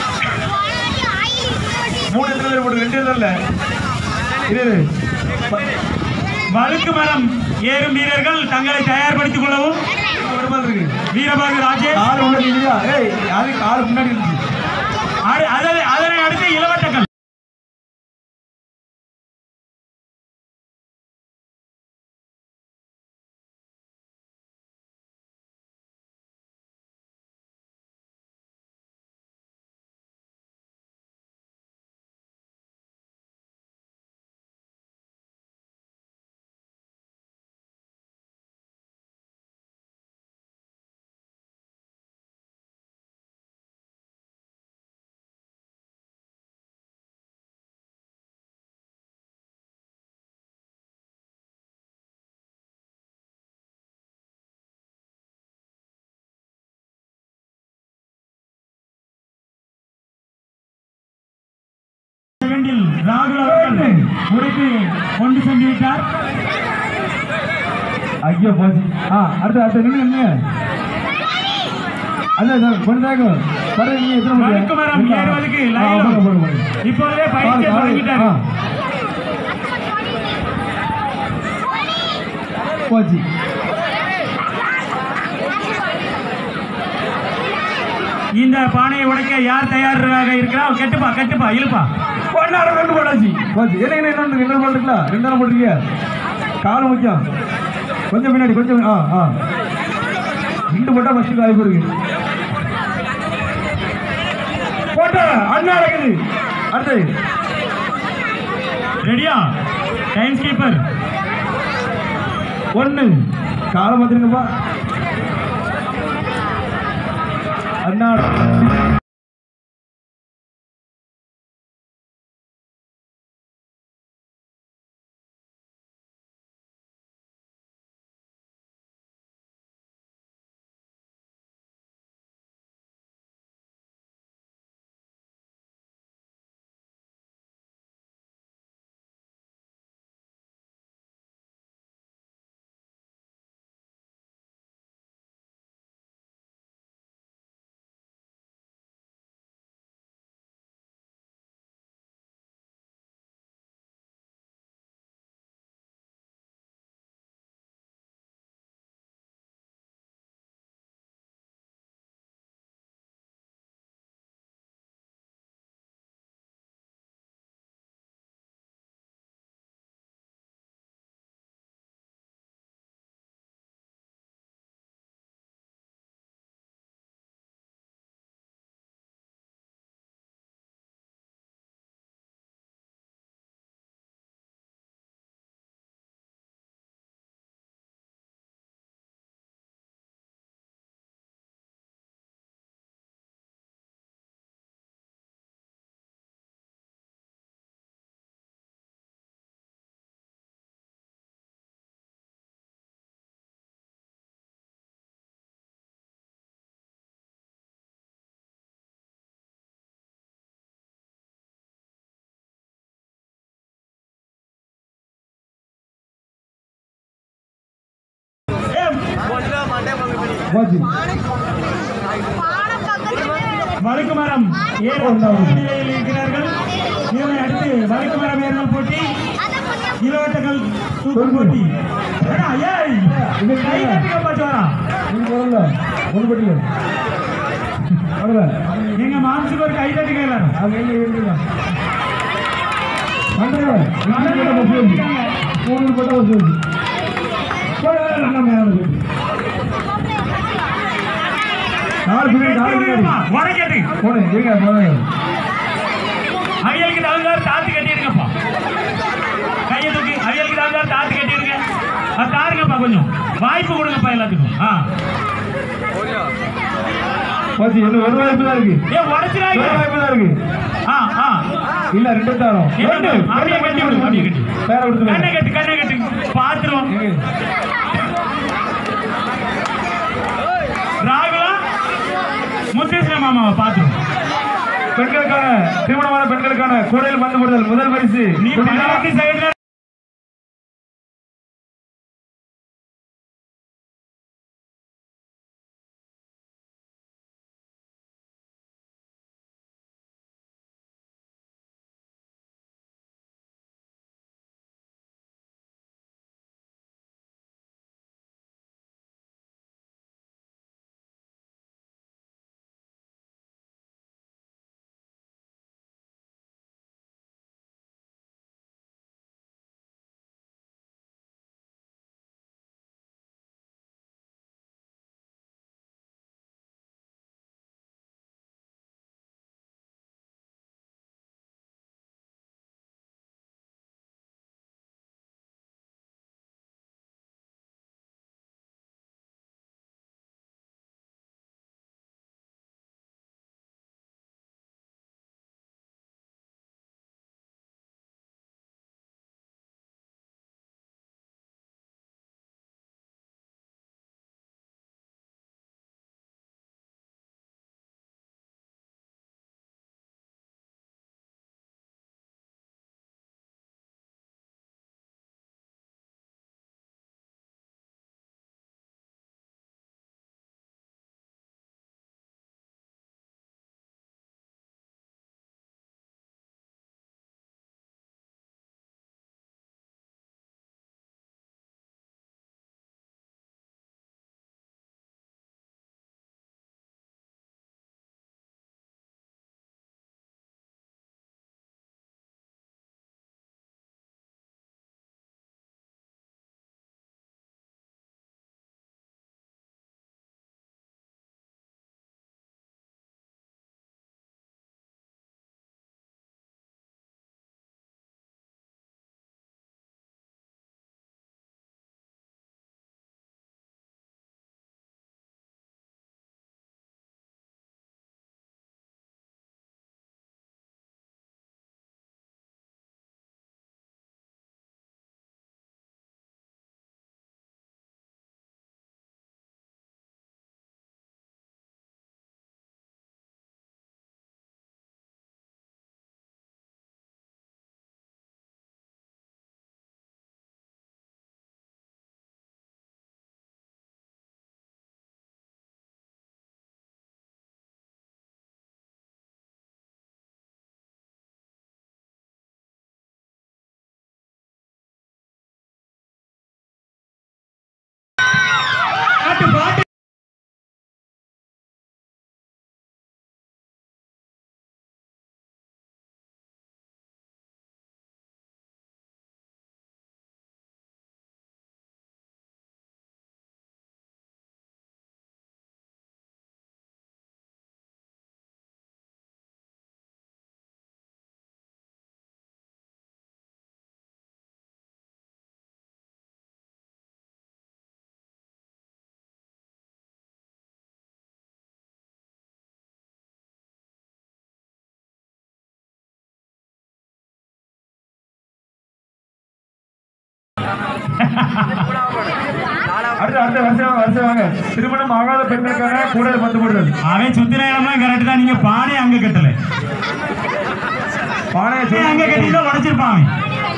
மூணு இடத்துல போட்டு ரெண்டு இடத்துல இது இது. ப- வழுக்கு மரம் ஏறும் வீரர்கள் தங்களை தயார்படுத்திக் கொள்ளவும் ஒரு மாதிரி இருக்கு வீரபாகு ராஜேஷ் கால் உள்ள இல்லையா ஏய் அது கால் முன்னாடி இருந்துச்சு அடு- அதனை- அதனை அடுத்து இளவட்டக்கல் செகண்டில் ராகுல் அவர்கள் முடித்து கொண்டு சென்று விட்டார் ஐயோ போச்சு ஆ அடுத்து அடுத்து நின்று நின்று அல்ல சார் கொஞ்சம் தாங்க வர நீங்க எத்தனை மணி வழுக்கு மரம் ஏறுவதற்கு ஆ, லைனும் போடுங்க, போடுங்க, போடுங்க. இப்பொழுதே கால், பயிற்சியை கால், தொடங்கிட்டார் ஆ. போச்சு இந்த பானையை உடைக்க யார் தயாராக இருக்கிறா கெட்டுப்பா கெட்டுப்பா இழுப்பா ஒன்னார ரெண்டு போட்டாச்சு போச்சு என்ன என்ன இன்னொன்று ரெண்டு போட்டுருக்கல ரெண்டாயிரம் போட்டிருக்கீங்க காலம் முக்கியம் கொஞ்சம் பின்னாடி கொஞ்சம் ஆ ஆ ரெண்டு போட்டா ஃபஸ்ட்டு வாய்ப்பு இருக்கு போட்ட அண்ணா இருக்குது அடுத்து ரெடியா டைம் ஸ்கீப்பர் ஒன்று காலம் பார்த்துருங்கப்பா அண்ணா போச்சு வழுக்கு மரம் ஏற நிலையில் இருக்கிறார்கள் இதனை அடுத்து வழுக்கு மரம் ஏறுதல் போட்டி இலவட்டங்கள் தூக்கு போட்டி அடா, ஏய், கை தட்டுங்க பாச்சோரா. இது போகல ஒன்று பட்டியல் அவ்வளோ எங்க மாம்சுக்கு ஒரு கை தட்டுங்க எல்லாரும் அது எங்க இருக்குங்க பண்றேன் நானே பஸ் வந்து மூணு போட்ட பஸ் வந்து நம்ம நாலு பின்னாடி நாலு பின்னாடி உடைக்கட்டு போனேன் இருங்க போனேன் அவியலுக்கு தகுந்தாரு தாத்து கட்டிடுங்கப்பா கையை தூக்கி அவியலுக்கு தகுந்தாரு தாத்து கட்டிடுங்க அது தாருங்கப்பா கொஞ்சம் வாய்ப்பு கொடுங்கப்பா எல்லாத்துக்கும் ஆ போச்சு இன்னும் ஒரு வாய்ப்பு தான் இருக்கு ஏ உடச்சிடாங்க ஒரு வாய்ப்பு தான் இருக்கு ஆ ஆ இல்ல ரெண்டு தாரம் ரெண்டு அப்படியே கட்டி விடு அப்படியே கட்டி வேற கண்ணை கொடுத்து கட்டு கண்ணை கட்டு பாத்துருவோம் ராகுலா முத்தேஸ்வர மாமாவை பாத்துருவோம் பெண்களுக்கான திருமணமான பெண்களுக்கான கூடையில் பந்து போடுதல் முதல் பரிசு நீ பல்லாக்கு சைடுல அடுத்த அடுத்த வருஷம் வருஷம் வாங்க திருமணம் ஆகாத பெண்களுக்கான கூடல் பத்து போடுறது அவன் சுத்தின இடம்லாம் கரெக்ட் தான் நீங்க பானை அங்க கட்டல பானையை பானை அங்க கட்டி தான் உடைச்சிருப்பான் அவன்.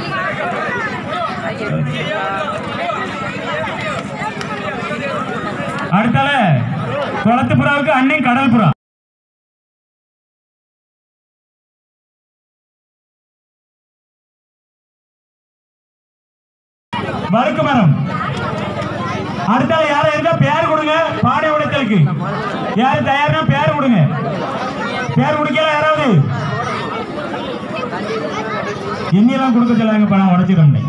அடுத்தால குளத்து புறாவுக்கு அண்ணன் கடல் புறா வழுக்கு மரம் அடுத்தால யாரும் இருந்தா பேர் கொடுங்க பானை உடைத்தலுக்கு யாரு தயார்னா பேர் கொடுங்க பேர் குடிக்கல யாராவது எண்ணியெல்லாம் கொடுக்க சொல்லாங்க பணம் உடைச்சிடும்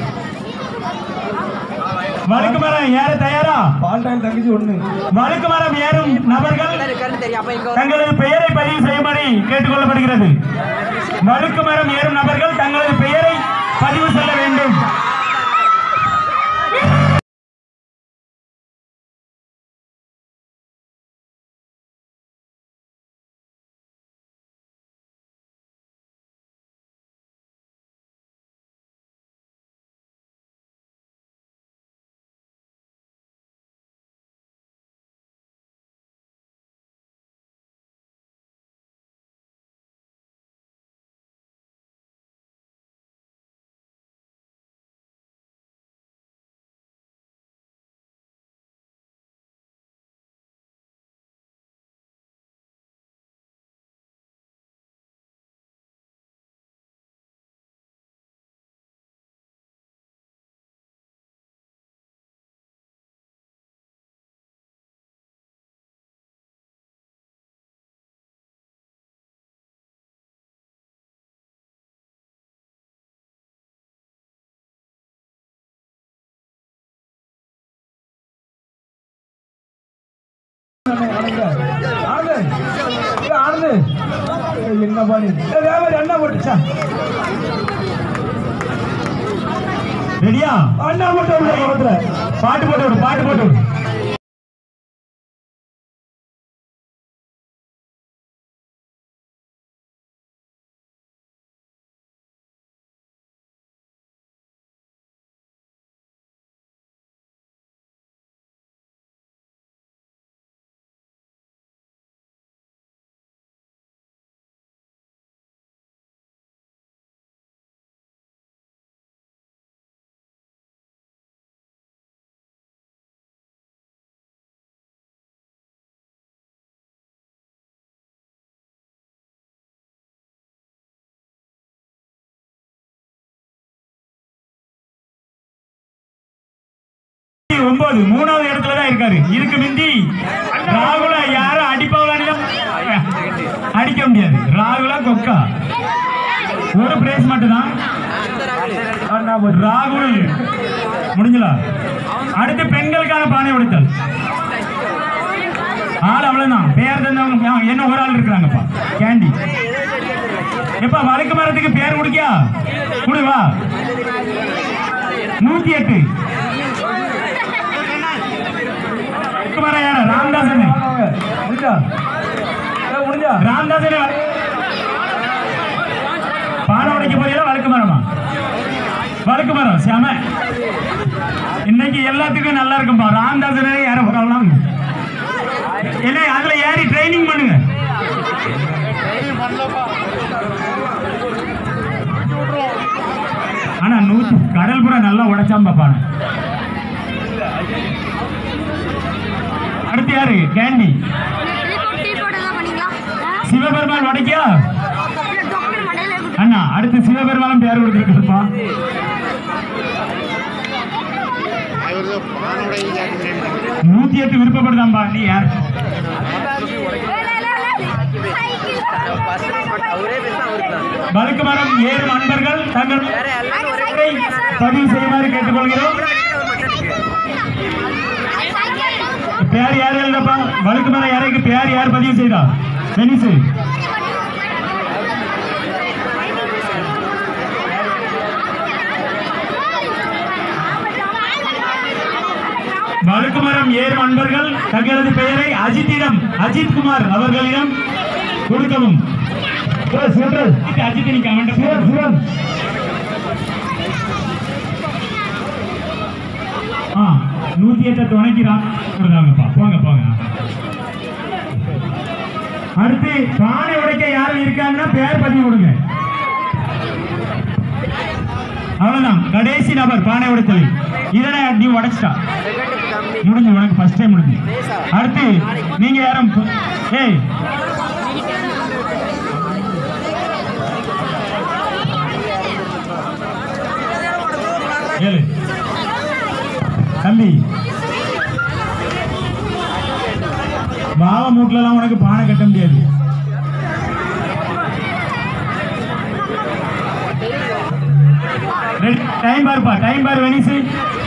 வழுக்கு மரம் ஏற தயாரா பால் டாயில் தங்கச்சி ஒண்ணு வழுக்கு மரம் ஏறும் நபர்கள் தங்களது பெயரை பதிவு செய்யும்படி கேட்டுக்கொள்ளப்படுகிறது வழுக்கு மரம் ஏறும் நபர்கள் தங்களது பெயரை பதிவு செய்ய வேண்டும் ஆனந்து ஏய், ஆனந்து ஏய், என்ன பாணி ஏய், வியாபாரி அண்ணா போட்டுச்சா ரெடியா அண்ணா போட்டு உள்ள பக்கத்துல பாட்டு போட்டு விடு பாட்டு போட்டு விடு ஒன்பது மூணாவது இடத்துல தான் இருக்காரு இதுக்கு முந்தி ராகுல யாரும் அடிப்பவளான்னு தான் அடிக்க முடியாது ராகுலா கொக்கா ஒரு பிரைஸ் மட்டும் தான் அண்ணா போட்டு ராகுல் முடிஞ்சலா அடுத்து பெண்களுக்கான பானை உடைத்தல் ஆள் அவ்வளவுதான் பேர் தந்தவங்க ஆ, என்ன ஒரு ஆள் இருக்கிறாங்கப்பா கேண்டி எப்பா வழக்கு மரத்துக்கு பேர் முடிக்கியா குடு வா நூத்தி எட்டு வழக்கு மரம் யாரு ராமதாசன் வாங்க, முடிஞ்சா ஏய், முடிஞ்சா ராமதாசன் பானை உடைக்க போறீங்களா வழக்கு மரமா வழக்கு மரம் செம இன்னைக்கு எல்லாத்துக்கும் நல்லா இருக்கும்பா ராமதாசனே ஏற போறாங்களாம் என்ன அதுல ஏறி ட்ரைனிங் பண்ணுங்க ஆனா நூத்தி கடல் புறா நல்லா உடைச்சாம் பாப்பான அடுத்து யாரு கேண்டி டீ போட்டெல்லாம் பண்ணீங்களா சிவபெருமான் உடைக்கியா டாக்டர் மண்டையில அண்ணா அடுத்து சிவபெருமானும் பேர் கொடுத்துருக்குப்பா நூத்தி எட்டு விருப்பப்படுதாம்பா நீ யார் அவரே பேச அவருக்கு தான் வழுக்கு மரம் ஏறும் அன்பர்கள் தங்கள் வேற எல்லாரும் ஒரே பெயரை பதிவு செய்யுமாறு கேட்டுக்கொள்கிறோம் பேர் யார் எழுதப்பா வழுக்கு மரம் யாரைக்கு பேர் யார் பதிவு செய்தா வெனிசு வழுக்கு மரம் ஏறும் அன்பர்கள் தங்களது பெயரை அஜித்திடம் அஜித் குமார் அவர்களிடம் கொடுக்கவும் ஏய், சிவன் அஜித் நீ கமெண்ட் சிவன் சிவன் ஆ நூத்தி எட்டை துணைக்கிறான் கொடுத்தாங்கப்பா போங்க போங்க அடுத்து பானை உடைக்க யாரும் இருக்காங்கன்னா பேர் பதிவு கொடுங்க அவ்வளவுதான் கடைசி நபர் பானை உடைத்தல் இதனை நீ உடைச்சிட்டா முடிஞ்சு உனக்கு ஃபர்ஸ்ட் டைம் முடிஞ்சு அடுத்து நீங்க யாரும் பு- ஏய் ஏழு தம்பி பாவ மூட்டிலலாம் உனக்கு பானை கட்ட முடியாது டைம் பாருப்பா டைம் பாரு வெனிசு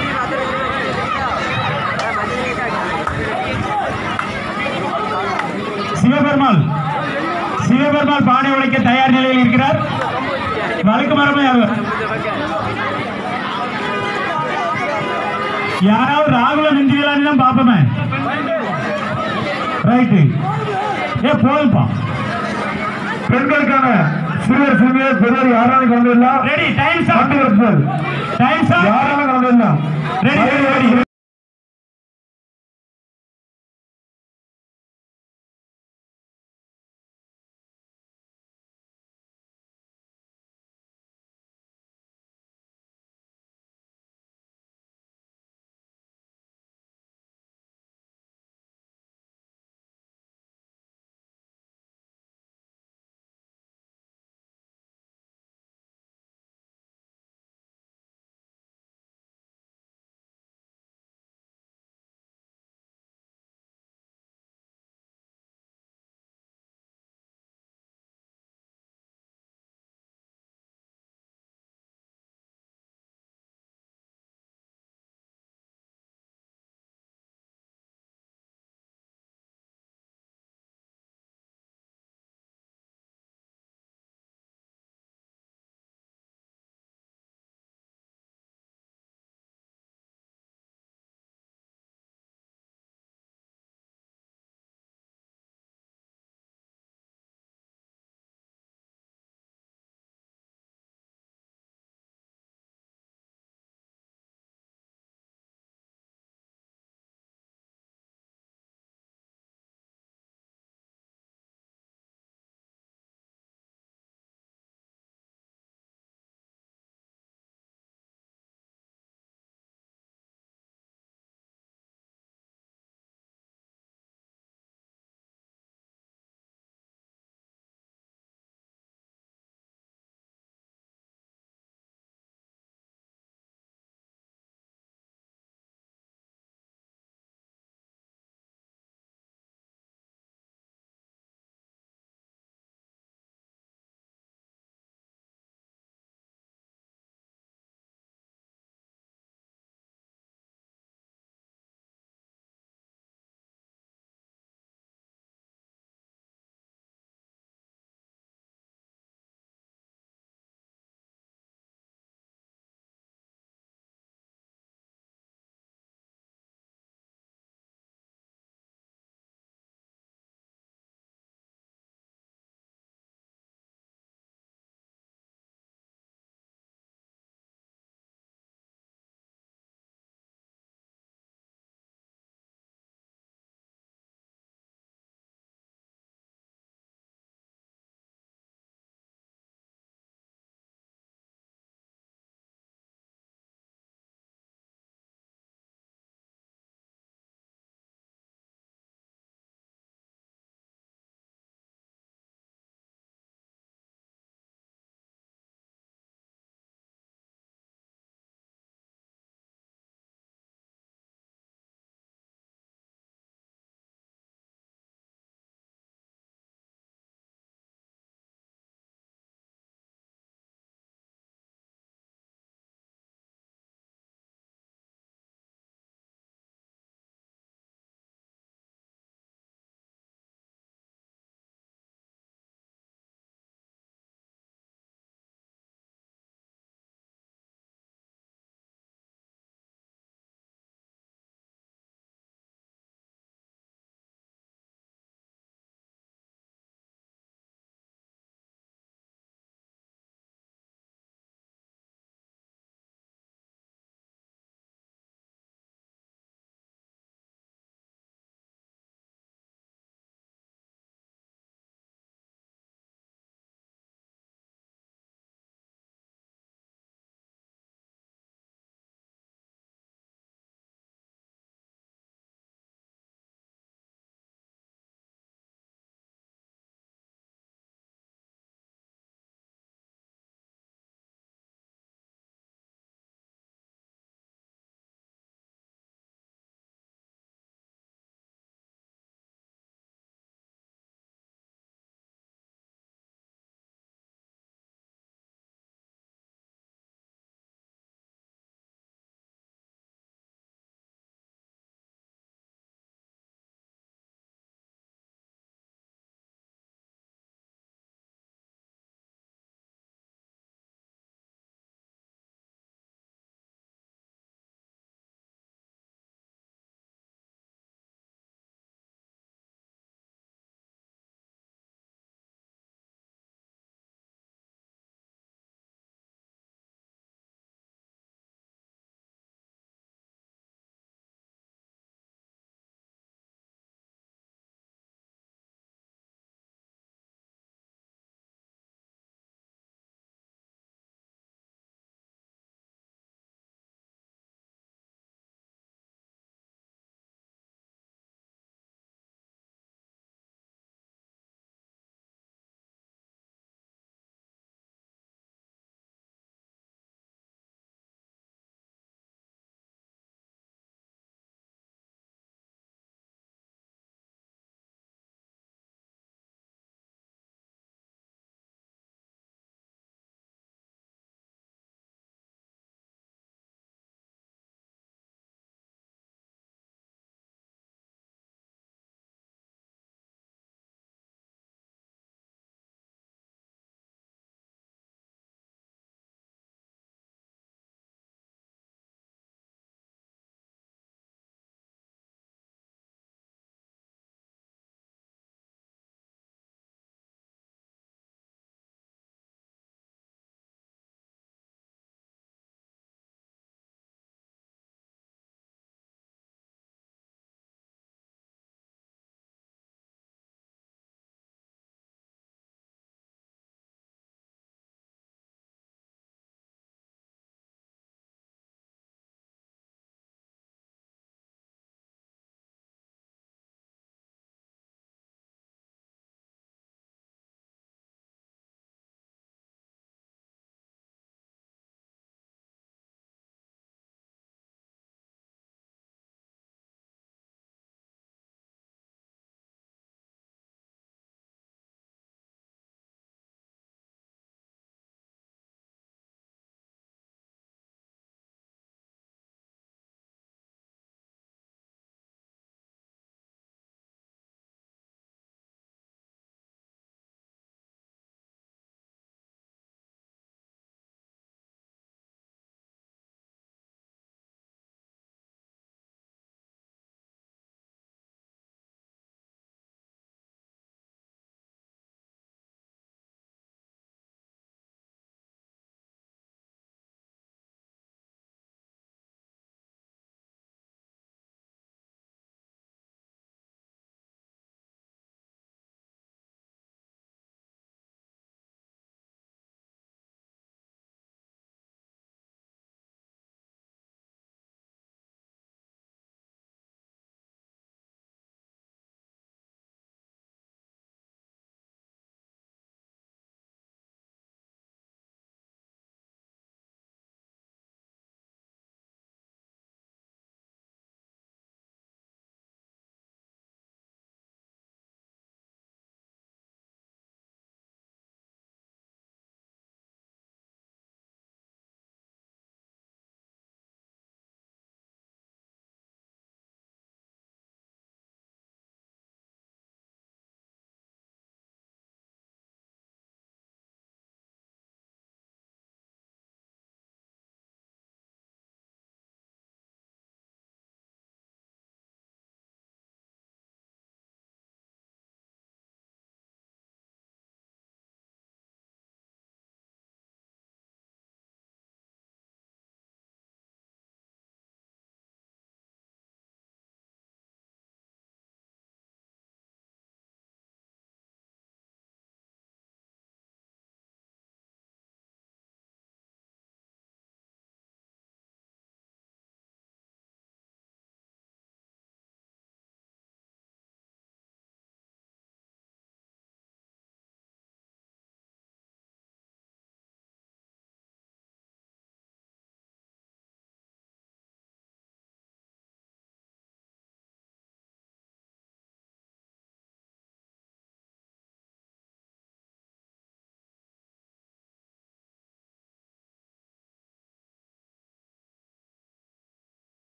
சிவபெருமாள் சிவபெருமாள் பானை உடைக்க தயார் நிலையில் இருக்கிறார் வழக்கு மரமே அவர் யாராவது ராகுல நின்றீங்களான்னு தான் பாப்பமே ரைட்டு ஏ போதும்பா பெண்களுக்கான சிறுவர் சிறுமியர் பெரியவர் யாராலும் கலந்துடலாம் ரெடி டைம் ஆண்டு வருஷம் டைம் யாராலும் கலந்துடலாம் ரெடி ரெடி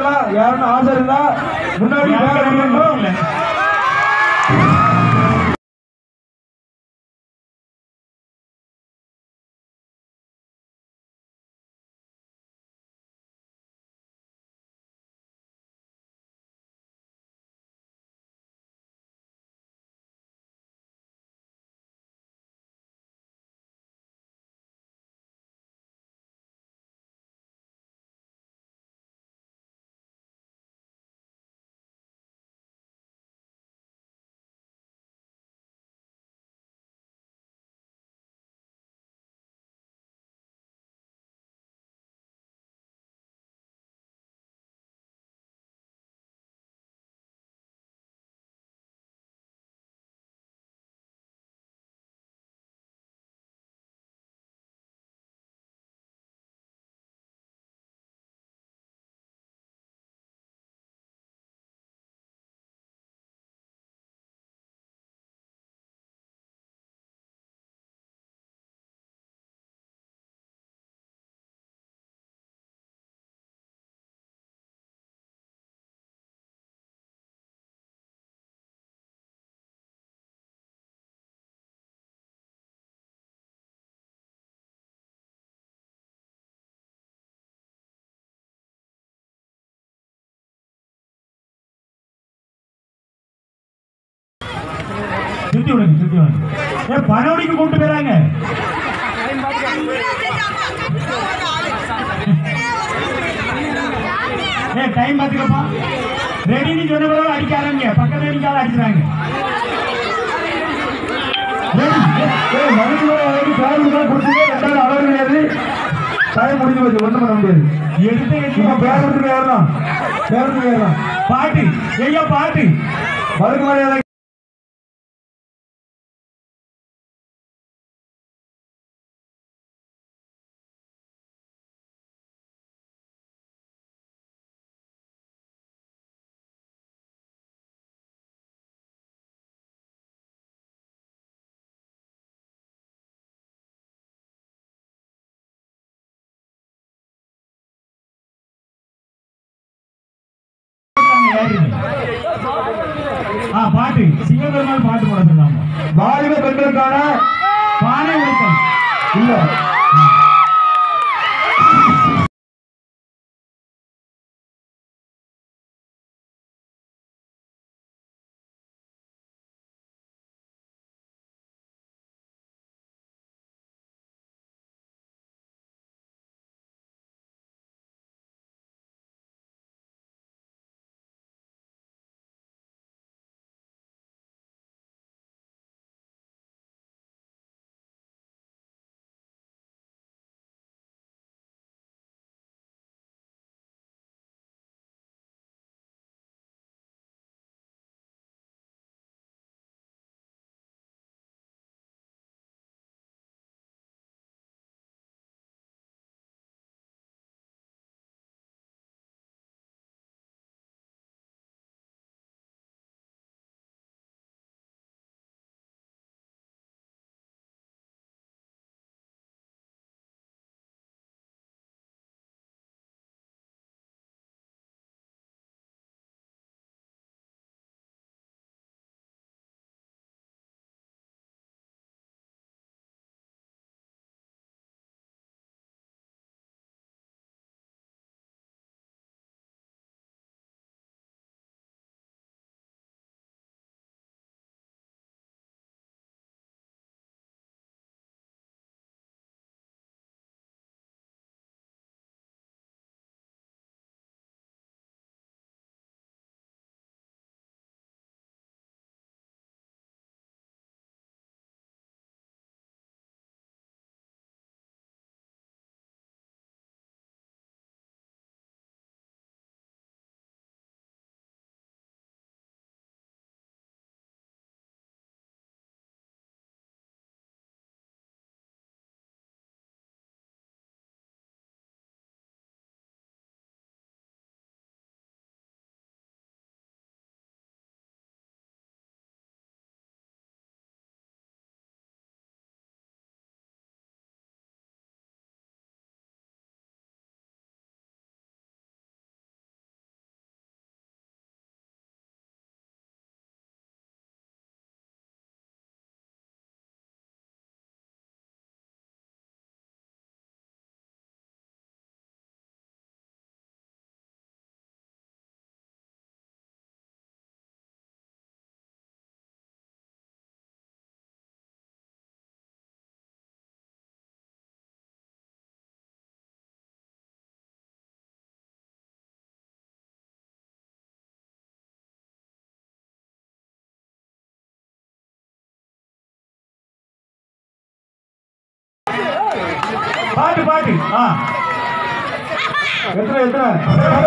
ஏறலாம் யாருன்னு ஆசை இருந்தா முன்னாடி பேர் அடிக்கணும் இல்ல. திருத்தி விடுங்க திருத்தி விடுங்க ஏ பனவடிக்கு கூட்டு போயிறாங்க ஏ டைம் பாத்துக்கப்பா ரெடின்னு சொன்ன பிறகு அடிக்க ஆரம்பிங்க பக்கத்துல அடிக்காத அடிச்சுறாங்க ஏய், மணிக்கு மேல வரைக்கும் பேர் கொடுத்தா கொடுத்தீங்க, ரெண்டாவது அளவு கிடையாது. டைம் முடிஞ்சு போச்சு, ஒண்ணும் பண்ண முடியாது. எடுத்து இப்ப எடுத்து பேர் கொடுத்துட்டு ஏறலாம். பேர் கொடுத்துட்டு ஏறலாம். பாட்டு ஐயா பாட்டு வழுக்கு மரியாதை ஏறுங்க. ஆ பாட்டு சிங்கப்பெருமாள் பாட்டு போட சொன்னாங்க வாலிப பெண்களுக்கான பானை உடைத்தல் இல்ல பாட்டு பாட்டு ஆ எத்தனை எத்தனை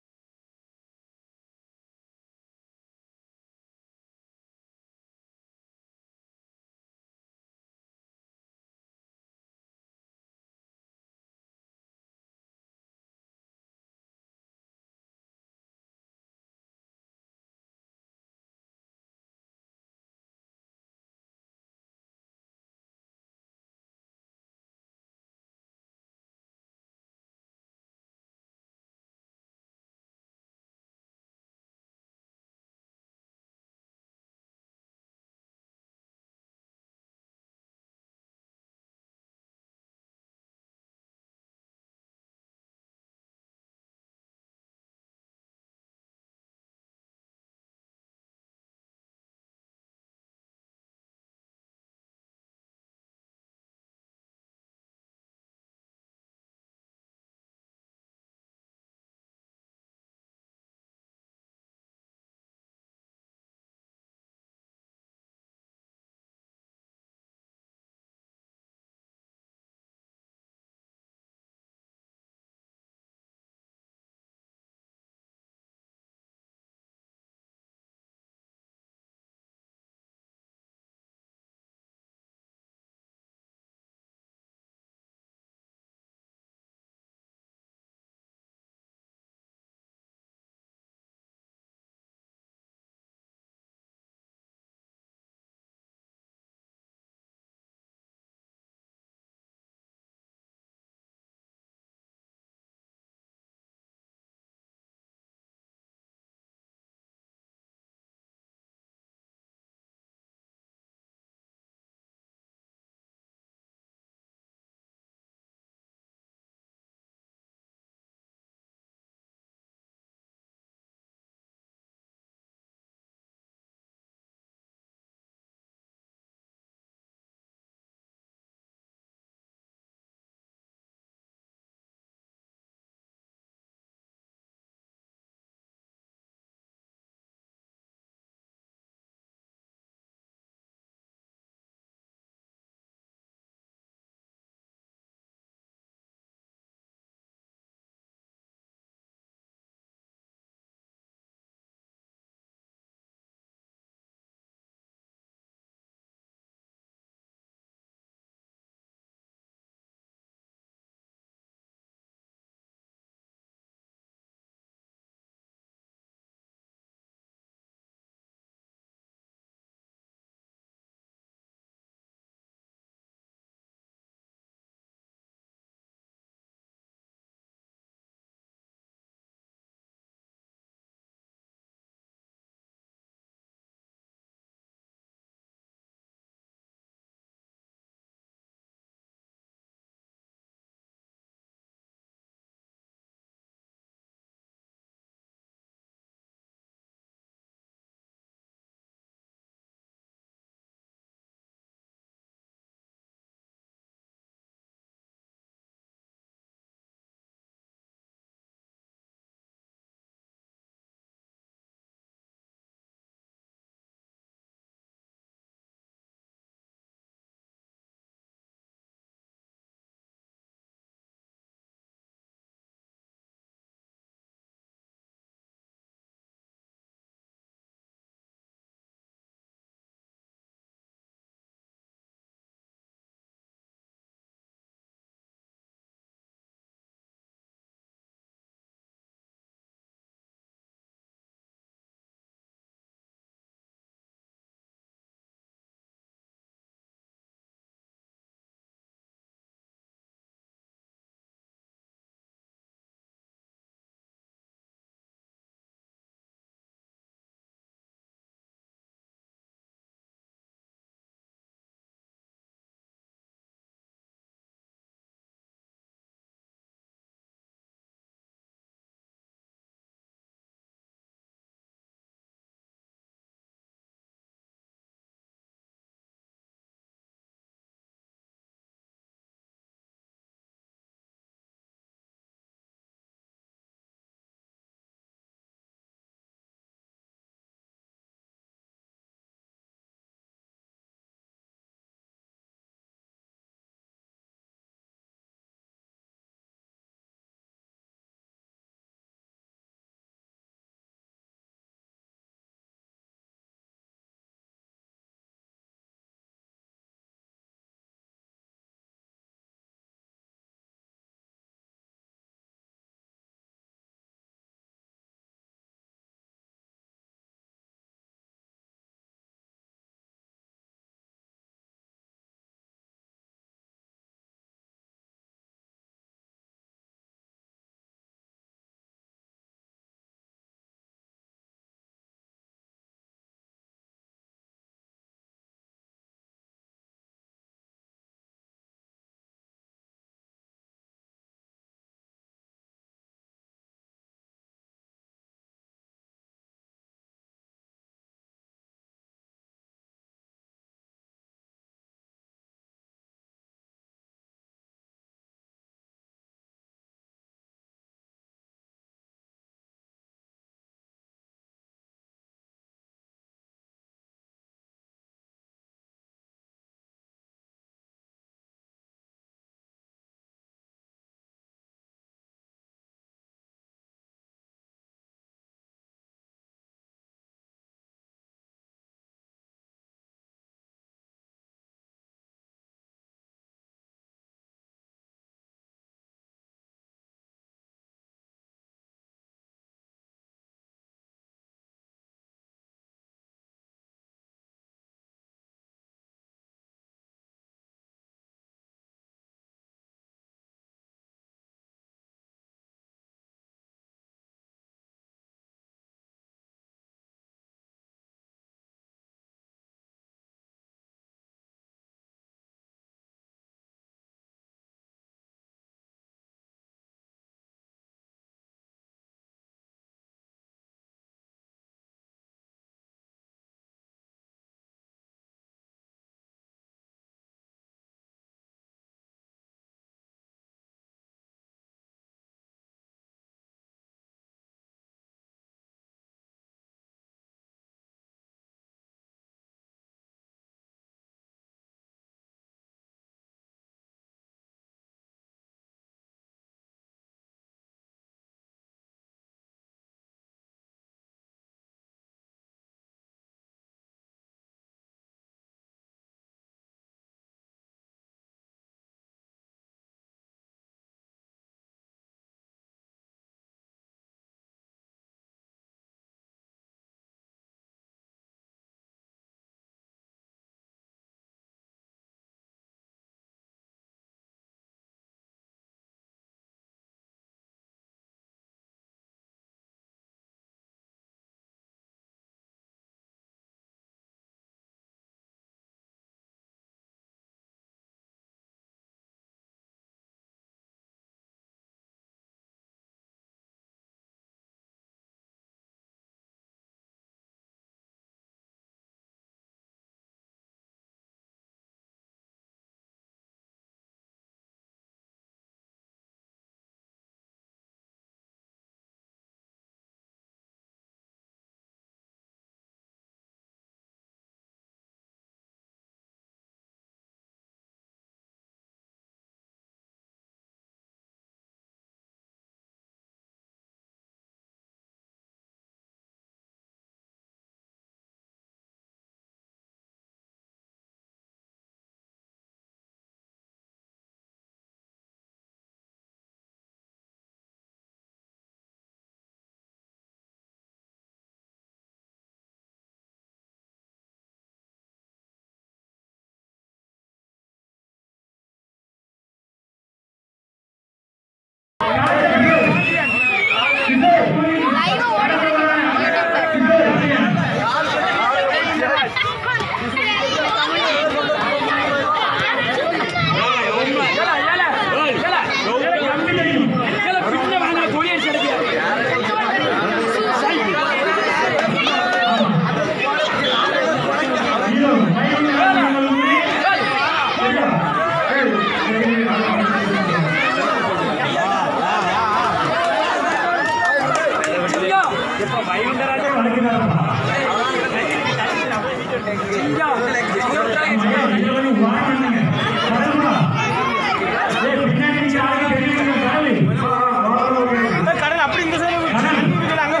இதுல கொஞ்சம் வாரம் இல்லைங்க. வரணுமா? ஏய், பின்னாடி நிக்கிற ஆளுங்க பெரியவங்க, கடவுள். கடல் அப்படி இந்த சைடு அங்கே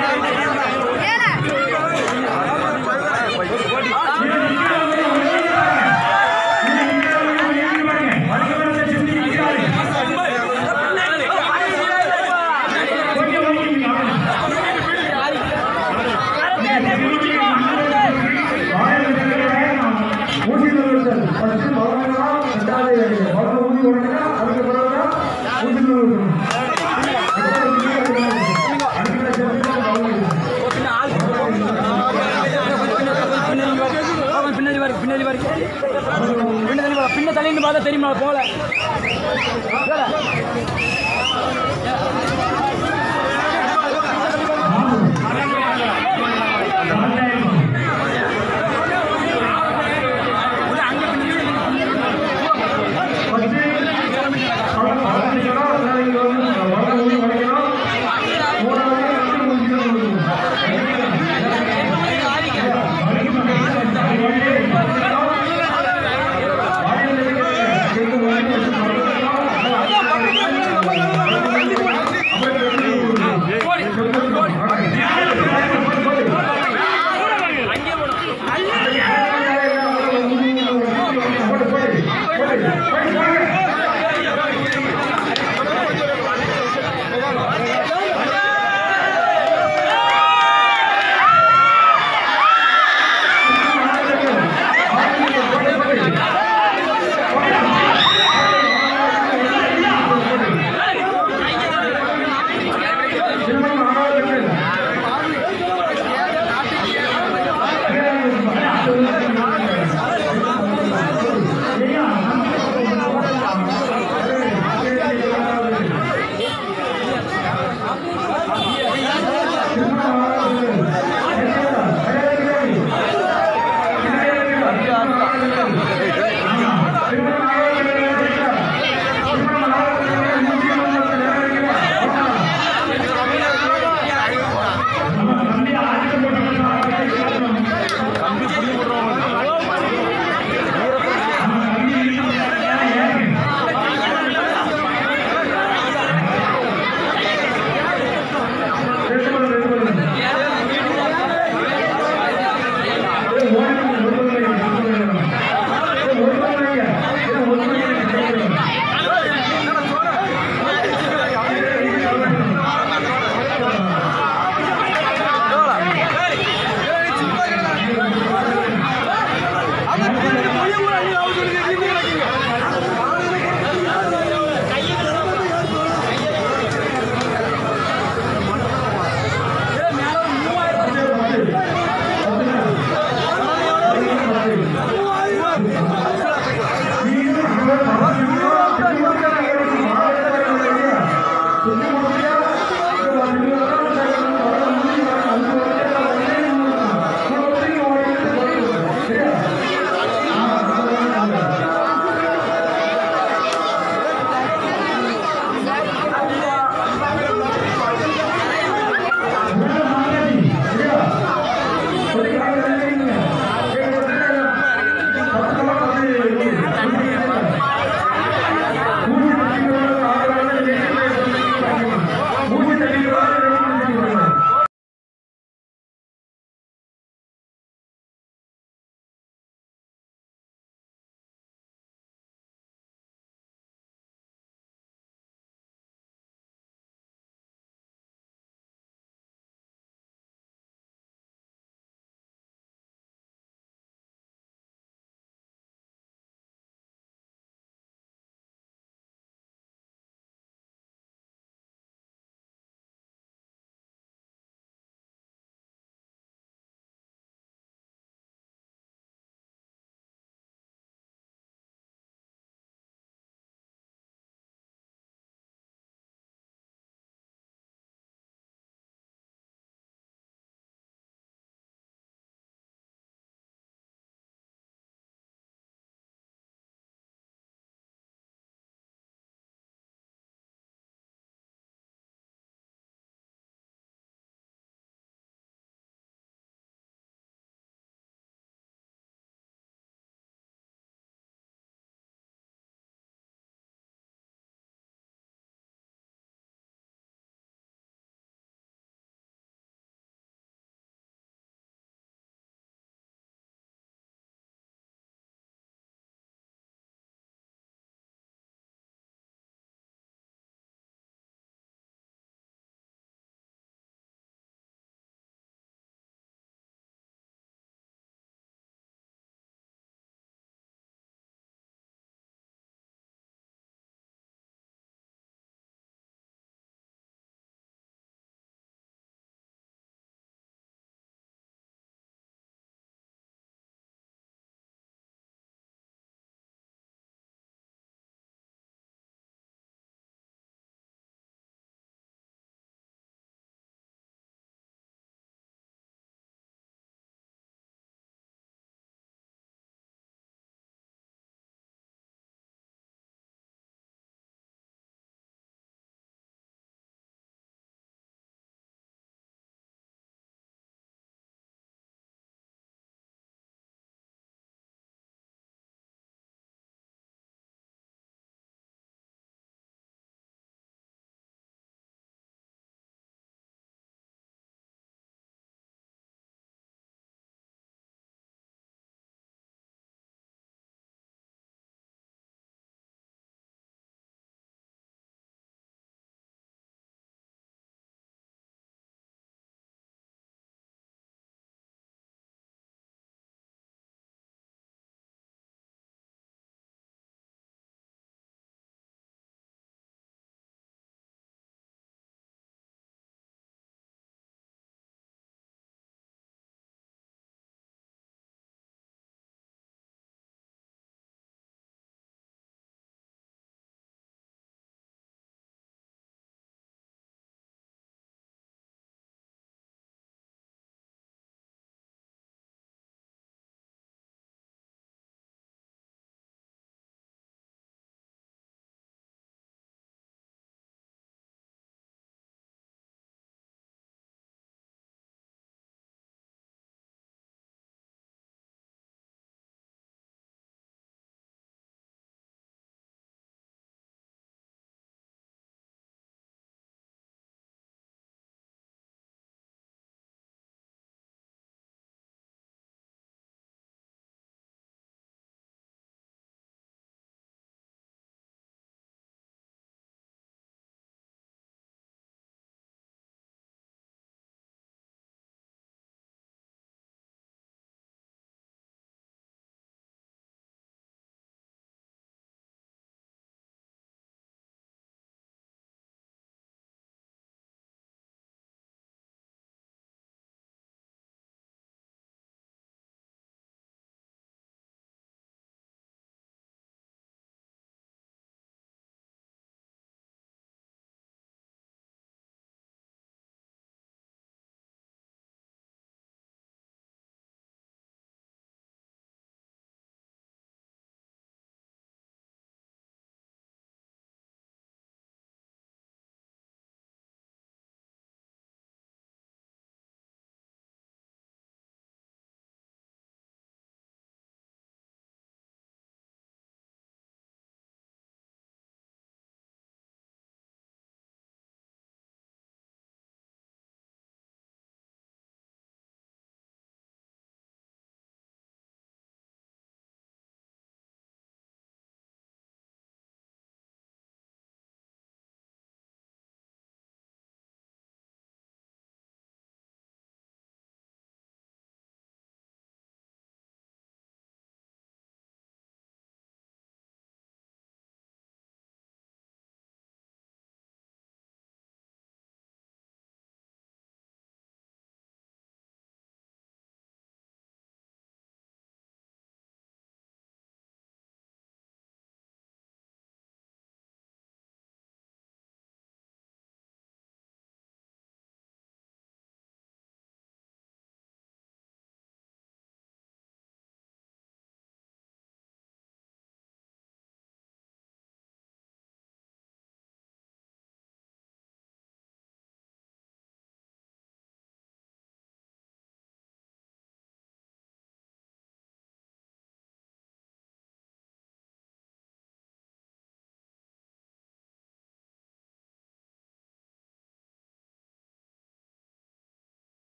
பின்னாடி வரைக்கும் பின்னாடி வரைக்கும் பின்னாடி வர பின்ன தள்ளின்னு பார்த்தா தெரியுமா போல